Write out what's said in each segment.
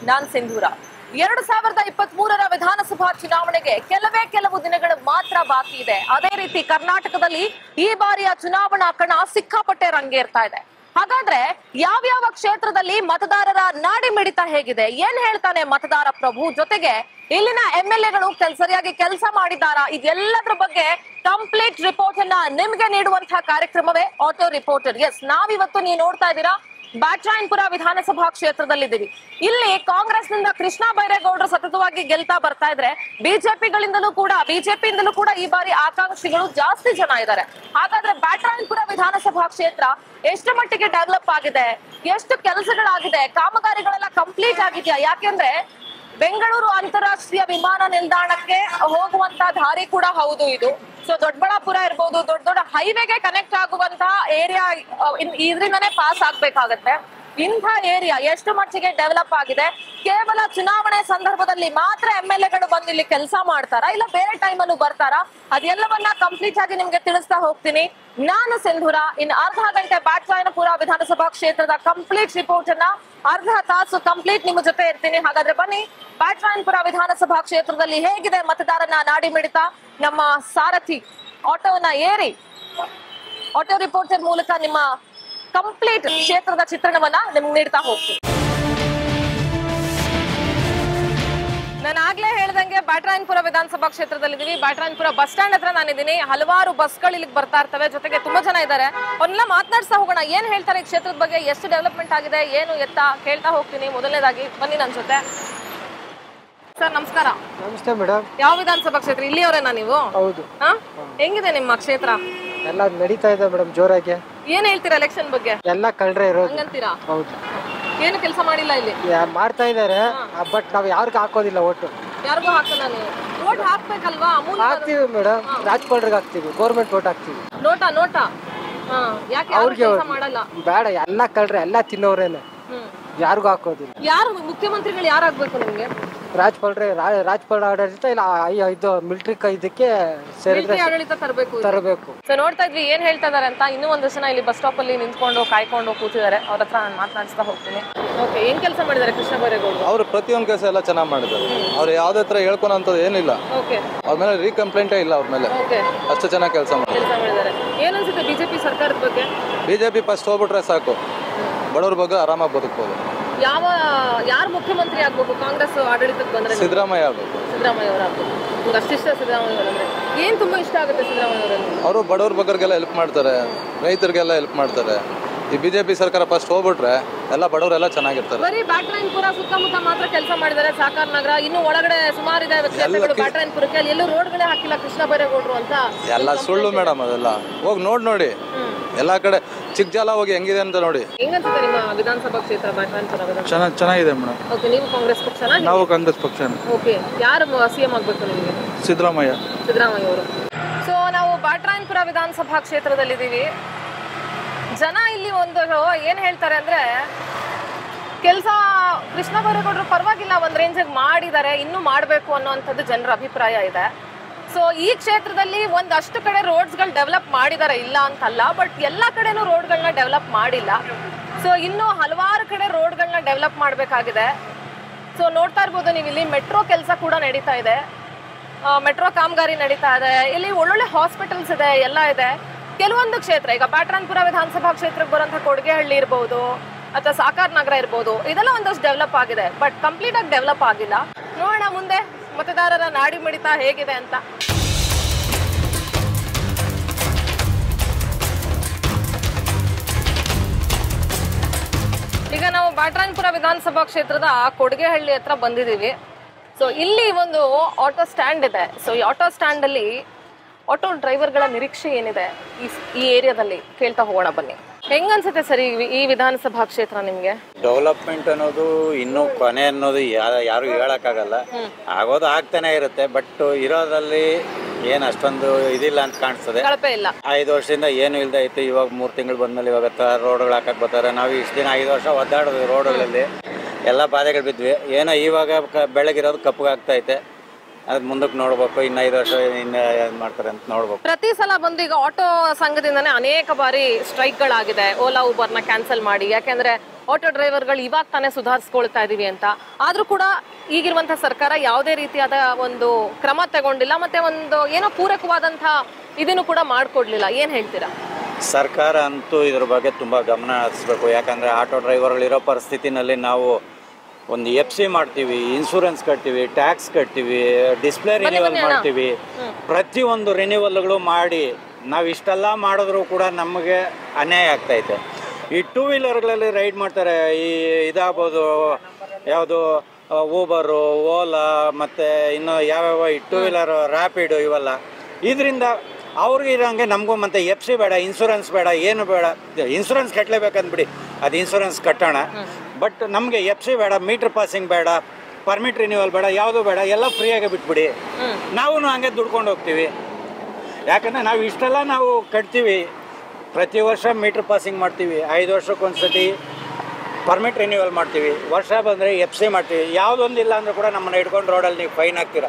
ನಾನ್ ಸಿಂಧೂರ ಎರಡು ಸಾವಿರದ ಇಪ್ಪತ್ತ್ ಮೂರರ ವಿಧಾನಸಭಾ ಚುನಾವಣೆಗೆ ಕೆಲವೇ ಕೆಲವು ದಿನಗಳು ಮಾತ್ರ ಬಾಕಿ ಇದೆ ಅದೇ ರೀತಿ ಕರ್ನಾಟಕದಲ್ಲಿ ಈ ಬಾರಿಯ ಚುನಾವಣಾ ಕಣ ಸಿಕ್ಕಾಪಟ್ಟೆ ರಂಗೇರ್ತಾ ಇದೆ ಹಾಗಾದ್ರೆ ಯಾವ್ಯಾವ ಕ್ಷೇತ್ರದಲ್ಲಿ ಮತದಾರರ ನಾಡಿ ಮಿಡಿತ ಹೇಗಿದೆ ಏನ್ ಹೇಳ್ತಾನೆ ಮತದಾರ ಪ್ರಭು ಜೊತೆಗೆ ಇಲ್ಲಿನ ಎಂ ಎಲ್ ಎಗಳು ಸರಿಯಾಗಿ ಕೆಲಸ ಮಾಡಿದ್ದಾರಾ ಇದೆಲ್ಲದ್ರ ಬಗ್ಗೆ ಕಂಪ್ಲೀಟ್ ರಿಪೋರ್ಟ್ ಅನ್ನ ನಿಮ್ಗೆ ನೀಡುವಂತಹ ಕಾರ್ಯಕ್ರಮವೇ ಆಟೋ ರಿಪೋರ್ಟರ್ ಎಸ್ ನಾವಿವತ್ತು ನೀವು ನೋಡ್ತಾ ಇದ್ದೀರಾ ಬ್ಯಾಟ್ರಾಯನ್ಪುರ ವಿಧಾನಸಭಾ ಕ್ಷೇತ್ರದಲ್ಲಿದ್ದೀವಿ ಇಲ್ಲಿ ಕಾಂಗ್ರೆಸ್ನಿಂದ ಕೃಷ್ಣ ಬೈರೇಗೌಡರು ಸತತವಾಗಿ ಗೆಲ್ತಾ ಬರ್ತಾ ಇದ್ರೆ ಬಿಜೆಪಿಗಳಿಂದಲೂ ಕೂಡ ಬಿಜೆಪಿಯಿಂದಲೂ ಕೂಡ ಈ ಬಾರಿ ಆಕಾಂಕ್ಷಿಗಳು ಜಾಸ್ತಿ ಜನ ಇದ್ದಾರೆ ಹಾಗಾದ್ರೆ ಬ್ಯಾಟ್ರಾಯನ್ಪುರ ವಿಧಾನಸಭಾ ಕ್ಷೇತ್ರ ಎಷ್ಟು ಮಟ್ಟಿಗೆ ಡೆವಲಪ್ ಆಗಿದೆ ಎಷ್ಟು ಕೆಲಸಗಳಾಗಿದೆ ಕಾಮಗಾರಿಗಳೆಲ್ಲ ಕಂಪ್ಲೀಟ್ ಆಗಿದೆಯಾ ಯಾಕೆಂದ್ರೆ ಬೆಂಗಳೂರು ಅಂತಾರಾಷ್ಟ್ರೀಯ ವಿಮಾನ ನಿಲ್ದಾಣಕ್ಕೆ ಹೋಗುವಂತ ದಾರಿ ಕೂಡ ಹೌದು ಇದು ಸೊ ದೊಡ್ಡಬಳ್ಳಾಪುರ ಇರ್ಬೋದು ದೊಡ್ಡ ದೊಡ್ಡ ಹೈವೇಗೆ ಕನೆಕ್ಟ್ ಆಗುವಂತ ಏರಿಯಾ ಇದರಿಂದನೇ ಪಾಸ್ ಆಗ್ಬೇಕಾಗತ್ತೆ ಇಂಥ ಏರಿಯಾ ಎಷ್ಟು ಮಟ್ಟಿಗೆ ಡೆವಲಪ್ ಆಗಿದೆ ಕೇವಲ ಚುನಾವಣೆ ಸಂದರ್ಭದಲ್ಲಿ ಮಾತ್ರ ಎಂ ಎಲ್ ಎಗಳು ಬಂದು ಇಲ್ಲಿ ಕೆಲಸ ಮಾಡ್ತಾರಾ ಇಲ್ಲ ಬೇರೆ ಟೈಮ್ ಅಲ್ಲೂ ಬರ್ತಾರಾ ಅದೆಲ್ಲವನ್ನ ಕಂಪ್ಲೀಟ್ ಆಗಿ ನಿಮ್ಗೆ ತಿಳಿಸ್ತಾ ಹೋಗ್ತೀನಿ ನಾನು ಸಿಂಧೂರ ಇನ್ ಅರ್ಧ ಗಂಟೆ ಬ್ಯಾಟ್ರಾಯನಪುರ ವಿಧಾನಸಭಾ ಕ್ಷೇತ್ರದ ಕಂಪ್ಲೀಟ್ ರಿಪೋರ್ಟ್ ಅನ್ನ ಅರ್ಧ ತಾಸು ಕಂಪ್ಲೀಟ್ ನಿಮ್ಮ ಜೊತೆ ಇರ್ತೀನಿ ಹಾಗಾದ್ರೆ ಬನ್ನಿ ಬ್ಯಾಟ್ರಾಯನ್ಪುರ ವಿಧಾನಸಭಾ ಕ್ಷೇತ್ರದಲ್ಲಿ ಹೇಗಿದೆ ಮತದಾರನ ನಾಡಿ ಮಿಡಿತ ನಮ್ಮ ಸಾರಥಿ ಆಟೋನ ಏರಿ ಆಟೋ ರಿಪೋರ್ಟರ್ ಮೂಲಕ ನಿಮ್ಮ ಕಂಪ್ಲೀಟ್ ಕ್ಷೇತ್ರದ ಚಿತ್ರಣವನ್ನ ನಿಮ್ಗೆ ನೀಡ್ತಾ ಹೋಗ್ತೀನಿ ನಾನು ಆಗ್ಲೇ ಹೇಳ್ದಂಗೆ ಬ್ಯಾಟ್ರಾಯನ್ಪುರ ವಿಧಾನಸಭಾ ಕ್ಷೇತ್ರದಲ್ಲಿದ್ದೀವಿ ಬ್ಯಾಟ್ರಾಯನ್ಪುರ ಬಸ್ ಸ್ಟ್ಯಾಂಡ್ ಹತ್ರ ನಾನಿದ್ದೀನಿ ಹಲವಾರು ಬಸ್ಗಳು ಇಲ್ಲಿಗೆ ಬರ್ತಾ ಇರ್ತವೆ ಜೊತೆಗೆ ತುಂಬಾ ಜನ ಇದ್ದಾರೆ ಅವ್ರನ್ನೆಲ್ಲ ಮಾತನಾಡ್ತಾ ಹೋಗೋಣ ಏನ್ ಹೇಳ್ತಾರೆ ಈ ಕ್ಷೇತ್ರದ ಬಗ್ಗೆ ಎಷ್ಟು ಡೆವಲಪ್ಮೆಂಟ್ ಆಗಿದೆ ಏನು ಎತ್ತ ಕೇಳ್ತಾ ಹೋಗ್ತೀನಿ ಮೊದಲನೇದಾಗಿ ಬನ್ನಿ ನನ್ನ ಜೊತೆ ಸರ್ ನಮಸ್ಕಾರ ನಮಸ್ತೆ ಮೇಡಮ್ ಯಾವ ವಿಧಾನಸಭಾ ಕ್ಷೇತ್ರ ಇಲ್ಲಿಯವರೇನಾ ನೀವು ಹೌದು ಹಾ ಹೆಂಗಿದೆ ನಿಮ್ಮ ಕ್ಷೇತ್ರ ಎಲ್ಲ ನಡೀತಾ ಇದೆ ಮೇಡಮ್ ಜೋರಾಗಿ ಏನ್ ಹೇಳ್ತೀರಾ ಎಲೆಕ್ಷನ್ ಬಗ್ಗೆ ಎಲ್ಲ ಕಳ್ರೆ ಇರೋದು ಹಂಗಂತೀರಾ ಹೌದು ಏನು ಕೆಲಸ ಮಾಡಿಲ್ಲ ಇಲ್ಲಿ ಯಾ- ಮಾಡ್ತಾ ಇದ್ದಾರೆ ಬಟ್ ನಾವು ಯಾರಿಗೂ ಹಾಕೋದಿಲ್ಲ ಓಟು ಯಾರಿಗೂ ಹಾಕಲ್ಲ ನೀವು ವೋಟ್ ಹಾಕ್ಬೇಕಲ್ವಾ ಅಮೂಲ್ ಹಾಕ್ತೀವಿ ಮೇಡಮ್ ರಾಜ್ಪಾಲ್ರಿಗೆ ಹಾಕ್ತೀವಿ ಗೌರ್ಮೆಂಟ್ ಓಟ್ ಹಾಕ್ತೀವಿ ನೋಟಾ ನೋಟಾ ಹಾ ಯಾಕೆ ಯಾರು ಅವ್ರಿಗೆ ಕೆಲಸ ಮಾಡಲ್ಲ ಬೇಡ ಎಲ್ಲ ಕಳ್ರೆ ಎಲ್ಲ ತಿನ್ನೋರೇನೆ ಹ್ಮ್ ಯಾರಿಗೂ ಹಾಕೋದಿಲ್ಲ ಯಾರು ಮುಖ್ಯಮಂತ್ರಿಗಳು ಯಾರಾಗ್ಬೇಕು ನಿಮ್ಗೆ ರಾಜ್ಪಾಲ್ರೆ ರಾಜ್ಪಾಲ್ ಆಡಳಿತ ಇಲ್ಲ ಐ- ಇದು ಮಿಲ್ಟ್ರಿ ಇದಕ್ಕೆ ಸೇರಿದ್ರೆ ಮಿಲಿಟರಿ ಆಡಳಿತ ತರಬೇಕು ತರಬೇಕು ಸೊ ನೋಡ್ತಾ ಇದ್ವಿ ಏನ್ ಹೇಳ್ತಾ ಇದಾರೆ ಅಂತ ಇನ್ನೂ ಒಂದಷ್ಟು ಜನ ಇಲ್ಲಿ ಬಸ್ ಸ್ಟಾಪ್ ಅಲ್ಲಿ ನಿಂತ್ಕೊಂಡು ಕಾಯ್ಕೊಂಡು ಕೂತಿದ್ದಾರೆ ಅವ್ರ ಹತ್ರ ನಾನು ಮಾತನಾಡಿಸ್ತಾ ಹೋಗ್ತೀನಿ ಓಕೆ ಏನ್ ಕೆಲಸ ಮಾಡಿದ್ದಾರೆ ಕೃಷ್ಣ ಬೈರೇಗೌಡರು ಅವರು ಪ್ರತಿಯೊಂದು ಕೆಲಸ ಎಲ್ಲ ಚೆನ್ನಾಗಿ ಮಾಡಿದ್ದಾರೆ ಅವ್ರು ಯಾವುದೇ ಹತ್ರ ಹೇಳ್ಕೊಳಂಥದ್ದು ಏನಿಲ್ಲ ಓಕೆ ಅವ್ರ ಮೇಲೆ ರೀಕಂಪ್ಲೇಂಟೇ ಇಲ್ಲ ಅವ್ರ ಮೇಲೆ ಓಕೆ ಅಷ್ಟು ಚೆನ್ನಾಗಿ ಕೆಲಸ ಮಾಡಿ ಕೆಲಸ ಮಾಡಿದ್ದಾರೆ ಏನ್ ಅನ್ಸುತ್ತೆ ಬಿಜೆಪಿ ಸರ್ಕಾರದ ಬಗ್ಗೆ ಬಿ ಜೆ ಪಿ ಫಸ್ಟ್ ಹೋಗ್ಬಿಟ್ರೆ ಸಾಕು ಬಡವ್ರ ಬಗ್ಗೆ ಆರಾಮಾಗಿ ಬದುಕ್ಬೋದು ಯಾವ ಯಾರು ಮುಖ್ಯಮಂತ್ರಿ ಆಗ್ಬೇಕು ಕಾಂಗ್ರೆಸ್ ಆಡಳಿತಕ್ಕೆ ಬಂದ್ರೆ ಸಿದ್ದರಾಮಯ್ಯ ಆಗ್ಬೇಕು ಸಿದ್ದರಾಮಯ್ಯ ಅವರು ಆಗ್ಬೇಕು ನಿಮ್ಗೆ ಅಷ್ಟಿಷ್ಟ ಸಿದ್ದರಾಮಯ್ಯ ಅವರಂದ್ರೆ ಏನ್ ತುಂಬಾ ಇಷ್ಟ ಆಗುತ್ತೆ ಸಿದ್ದರಾಮಯ್ಯ ಅವರಲ್ಲಿ ಅವರು ಬಡವ್ರ ಬಗ್ಗರಿಗೆಲ್ಲ ಹೆಲ್ಪ್ ಮಾಡ್ತಾರೆ ರೈತರಿಗೆಲ್ಲ ಹೆಲ್ಪ್ ಮಾಡ್ತಾರೆ ಈ ಬಿ ಜೆ ಪಿ ಸರ್ಕಾರ ಫಸ್ಟ್ ಹೋಗ್ಬಿಟ್ರೆ ಎಲ್ಲ ಬಡವರೆಲ್ಲ ಚೆನ್ನಾಗಿರ್ತಾರೆ ಬರೀ ಬ್ಯಾಟ್ರಾಯನ್ಪುರ ಸುತ್ತಮುತ್ತ ಮಾತ್ರ ಕೆಲಸ ಮಾಡಿದ್ದಾರೆ ಸಾಕಾರ ನಗರ ಇನ್ನು ಒಳಗಡೆ ಸುಮಾರಿದೆ ಕ್ಷೇತ್ರಗಳು ಬ್ಯಾಟ್ರಾಯನ್ಪುರಕ್ಕೆ ಅಲ್ಲಿ ಎಲ್ಲೂ ರೋಡ್ಗಳೇ ಹಾಕಿಲ್ಲ ಕೃಷ್ಣ ಬೈರೇಗೌಡರು ಅಂತ ಎಲ್ಲ ಸುಳ್ಳು ಮೇಡಮ್ ಅದೆಲ್ಲ ಹೋಗಿ ನೋಡಿ ನೋಡಿ ಎಲ್ಲ ಕಡೆ ಚಿಕ್ಕ ಜಾಲ ಹೋಗಿ ಹೆಂಗಿದೆ ಅಂತ ನೋಡಿ ಹೆಂಗನ್ಸುತ್ತೆ ನಿಮ್ಮ ವಿಧಾನಸಭಾ ಕ್ಷೇತ್ರ ಬ್ಯಾಟ್ರಾಯನ್ಪುರ ವಿಧಾನಸಭಾ ಚೆನ್ನಾಗಿ ಚೆನ್ನಾಗಿದೆ ಮೇಡಮ್ ಓಕೆ ನೀವು ಕಾಂಗ್ರೆಸ್ ಪಕ್ಷನ ನಾವು ಕಾಂಗ್ರೆಸ್ ಪಕ್ಷನ ಓಕೆ ಯಾರು ಸಿಎಂ ಆಗ್ಬೇಕು ನಿಮಗೆ ಸಿದ್ದರಾಮಯ್ಯ ಸಿದ್ದರಾಮಯ್ಯ ಅವರು ಸೊ ನಾವು ಬಾಟ್ರಾಯನ್ಪುರ ವಿಧಾನಸಭಾ ಕ್ಷೇತ್ರದಲ್ಲಿದ್ದೀವಿ ಜನ ಇಲ್ಲಿ ಒಂದು ಏನ್ ಹೇಳ್ತಾರೆ ಅಂದ್ರೆ ಕೆಲಸ ಕೃಷ್ಣ ಬೈರೇಗೌಡರು ಪರವಾಗಿಲ್ಲ ಒಂದ್ ರೇಂಜಿಗೆ ಮಾಡಿದ್ದಾರೆ ಇನ್ನೂ ಮಾಡಬೇಕು ಅನ್ನೋಂಥದ್ದು ಜನರ ಅಭಿಪ್ರಾಯ ಇದೆ ಸೊ ಈ ಕ್ಷೇತ್ರದಲ್ಲಿ ಒಂದಷ್ಟು ಕಡೆ ರೋಡ್ಸ್ಗಳು ಡೆವಲಪ್ ಮಾಡಿದ್ದಾರೆ ಇಲ್ಲ ಅಂತಲ್ಲ ಬಟ್ ಎಲ್ಲ ಕಡೆನೂ ರೋಡ್ಗಳನ್ನ ಡೆವಲಪ್ ಮಾಡಿಲ್ಲ ಸೊ ಇನ್ನೂ ಹಲವಾರು ಕಡೆ ರೋಡ್ಗಳನ್ನ ಡೆವಲಪ್ ಮಾಡಬೇಕಾಗಿದೆ ಸೊ ನೋಡ್ತಾ ಇರ್ಬೋದು ನೀವು ಇಲ್ಲಿ ಮೆಟ್ರೋ ಕೆಲಸ ಕೂಡ ನಡೀತಾ ಇದೆ ಮೆಟ್ರೋ ಕಾಮಗಾರಿ ನಡೀತಾ ಇದೆ ಇಲ್ಲಿ ಒಳ್ಳೊಳ್ಳೆ ಹಾಸ್ಪಿಟಲ್ಸ್ ಇದೆ ಎಲ್ಲ ಇದೆ ಕೆಲವೊಂದು ಕ್ಷೇತ್ರ ಈಗ ಬ್ಯಾಟ್ರಾನ್ಪುರ ವಿಧಾನಸಭಾ ಕ್ಷೇತ್ರಕ್ಕೆ ಬರುವಂಥ ಕೊಡುಗೆಹಳ್ಳಿ ಇರ್ಬೋದು ಅಥವಾ ಸಾಕಾರ ನಗರ ಇರ್ಬೋದು ಇದೆಲ್ಲ ಒಂದಷ್ಟು ಡೆವಲಪ್ ಆಗಿದೆ ಬಟ್ ಕಂಪ್ಲೀಟ್ ಆಗಿ ಡೆವಲಪ್ ಆಗಿಲ್ಲ ನೋಡೋಣ ಮುಂದೆ ಮತದಾರರ ನಾಡಿ ಮಿಡಿತ ಹೇಗಿದೆ ಅಂತ ಈಗ ನಾವು ಬ್ಯಾಟ್ರಾಯನ್ಪುರ ವಿಧಾನಸಭಾ ಕ್ಷೇತ್ರದ ಕೊಡುಗೆಹಳ್ಳಿ ಹತ್ರ ಬಂದಿದ್ದೀವಿ ಸೊ ಇಲ್ಲಿ ಒಂದು ಆಟೋ ಸ್ಟ್ಯಾಂಡ್ ಇದೆ ಸೊ ಈ ಆಟೋ ಸ್ಟ್ಯಾಂಡ್ ಅಲ್ಲಿ ಆಟೋ ಡ್ರೈವರ್ಗಳ ನಿರೀಕ್ಷೆ ಏನಿದೆ ಈ ಈ ಏರಿಯಾದಲ್ಲಿ ಕೇಳ್ತಾ ಹೋಗೋಣ ಬನ್ನಿ ಹೆಂಗನ್ಸುತ್ತೆ ಸರ್ ಈ ವಿ- ಈ ವಿಧಾನಸಭಾ ಕ್ಷೇತ್ರ ನಿಮ್ಗೆ ಡೆವಲಪ್ಮೆಂಟ್ ಅನ್ನೋದು ಇನ್ನೂ ಕೊನೆ ಅನ್ನೋದು ಯಾ- ಯಾರು ಹೇಳಕ್ಕಾಗಲ್ಲ ಆಗೋದು ಆಗ್ತಾನೆ ಇರುತ್ತೆ ಬಟ್ ಇರೋದ್ರಲ್ಲಿ ಏನು ಅಷ್ಟೊಂದು ಇದಿಲ್ಲ ಅಂತ ಕಾಣಿಸ್ತದೆ ಕಳಪೆ ಇಲ್ಲ ಐದು ವರ್ಷದಿಂದ ಏನು ಇಲ್ದೇ ಇತ್ತು ಇವಾಗ ಮೂರು ತಿಂಗಳು ಬಂದ್ಮೇಲೆ ಇವಾಗ ತ- ರೋಡ್ಗಳು ಹಾಕಕ್ ಬರ್ತಾರೆ ನಾವು ಇಷ್ಟು ದಿನ ಐದು ವರ್ಷ ಒದ್ದಾಡೋದು ರೋಡ್ಗಳಲ್ಲಿ ಎಲ್ಲ ಬಾಧೆಗಳು ಬಿದ್ವಿ ಏನೋ ಇವಾಗ ಕ- ಬೆಳಗಿರೋದು ಕಪ್ಪಗಾಗ್ತಾ ಐತೆ ಅದು ಮುಂದಕ್ಕೆ ನೋಡ್ಬೇಕು ಇನ್ನು ಐದು ವರ್ಷ ಇನ್ನು ಏನು ಮಾಡ್ತಾರೆ ಅಂತ ನೋಡ್ಬೇಕು ಪ್ರತಿ ಸಲ ಬಂದು ಈಗ ಆಟೋ ಸಂಘದಿಂದನೇ ಅನೇಕ ಬಾರಿ ಸ್ಟ್ರೈಕ್ಗಳಾಗಿದೆ ಓಲಾ ಊಬರ್ನ ಕ್ಯಾನ್ಸಲ್ ಮಾಡಿ ಯಾಕೆಂದ್ರೆ ಆಟೋ ಡ್ರೈವರ್ಗಳು ಇವಾಗ ತಾನೇ ಸುಧಾರಿಸ್ಕೊಳ್ತಾ ಇದೀವಿ ಅಂತ ಆದ್ರೂ ಕೂಡ ಈಗಿರುವಂತಹ ಸರ್ಕಾರ ಯಾವುದೇ ರೀತಿಯಾದ ಒಂದು ಕ್ರಮ ತಗೊಂಡಿಲ್ಲ ಮತ್ತೆ ಒಂದು ಏನೋ ಪೂರಕವಾದಂತಹ ಇದನ್ನು ಕೂಡ ಮಾಡ್ಕೊಡ್ಲಿಲ್ಲ ಏನ್ ಹೇಳ್ತೀರಾ ಸರ್ಕಾರ ಅಂತೂ ಇದ್ರ ಬಗ್ಗೆ ತುಂಬ ಗಮನ ಹರಿಸ್ಬೇಕು ಯಾಕಂದರೆ ಆಟೋ ಡ್ರೈವರ್ಗಳಿರೋ ಪರಿಸ್ಥಿತಿನಲ್ಲಿ ನಾವು ಒಂದು ಎಫ್ ಸಿ ಮಾಡ್ತೀವಿ ಇನ್ಶೂರೆನ್ಸ್ ಕಟ್ತೀವಿ ಟ್ಯಾಕ್ಸ್ ಕಟ್ತೀವಿ ಡಿಸ್ಪ್ಲೇ ರಿನ್ಯೂವಲ್ ಮಾಡ್ತೀವಿ ಪ್ರತಿಯೊಂದು ರಿನ್ಯೂವಲ್ಗಳು ಮಾಡಿ ನಾವು ಇಷ್ಟೆಲ್ಲ ಮಾಡಿದ್ರು ಕೂಡ ನಮಗೆ ಅನ್ಯಾಯ ಆಗ್ತೈತೆ ಈ ಟೂ ವೀಲರ್ಗಳಲ್ಲಿ ರೈಡ್ ಮಾಡ್ತಾರೆ ಈ ಇದಾಗ್ಬೋದು ಯಾವುದು ಊಬರು ಓಲಾ ಮತ್ತು ಇನ್ನು ಯಾವ್ಯಾವ ಈ ಟೂ ವೀಲರ್ ರ್ಯಾಪಿಡು ಇವೆಲ್ಲ ಇದರಿಂದ ಅವ್ರಿಗೆ ಇರೋಂಗೆ ನಮಗೂ ಮತ್ತೆ ಎಫ್ ಸಿ ಬೇಡ ಇನ್ಶೂರೆನ್ಸ್ ಬೇಡ ಏನು ಬೇಡ ಇನ್ಶೂರೆನ್ಸ್ ಕಟ್ಟಲೇಬೇಕಂದ್ಬಿಡಿ ಅದು ಇನ್ಶೂರೆನ್ಸ್ ಕಟ್ಟೋಣ ಬಟ್ ನಮಗೆ ಎಫ್ ಸಿ ಬೇಡ ಮೀಟ್ರ್ ಪಾಸಿಂಗ್ ಬೇಡ ಪರ್ಮಿಟ್ ರಿನ್ಯೂವಲ್ ಬೇಡ ಯಾವುದು ಬೇಡ ಎಲ್ಲ ಫ್ರೀಯಾಗಿ ಬಿಟ್ಬಿಡಿ ನಾವು ಹಂಗೆ ದುಡ್ಕೊಂಡು ಹೋಗ್ತೀವಿ ಯಾಕಂದರೆ ನಾವು ಇಷ್ಟೆಲ್ಲ ನಾವು ಕಟ್ತೀವಿ ಪ್ರತಿ ವರ್ಷ ಮೀಟ್ರ್ ಪಾಸಿಂಗ್ ಮಾಡ್ತೀವಿ ಐದು ವರ್ಷಕ್ಕೊಂದ್ಸತಿ ಪರ್ಮಿಟ್ ರಿನ್ಯೂವಲ್ ಮಾಡ್ತೀವಿ ವರ್ಷ ಬಂದರೆ ಎಫ್ ಸಿ ಮಾಡ್ತೀವಿ ಯಾವುದೊಂದಿಲ್ಲ ಅಂದರೂ ಕೂಡ ನಮ್ಮನ್ನ ಹಿಡ್ಕೊಂಡು ರೋಡಲ್ಲಿ ನೀವು ಫೈನ್ ಹಾಕ್ತೀರಾ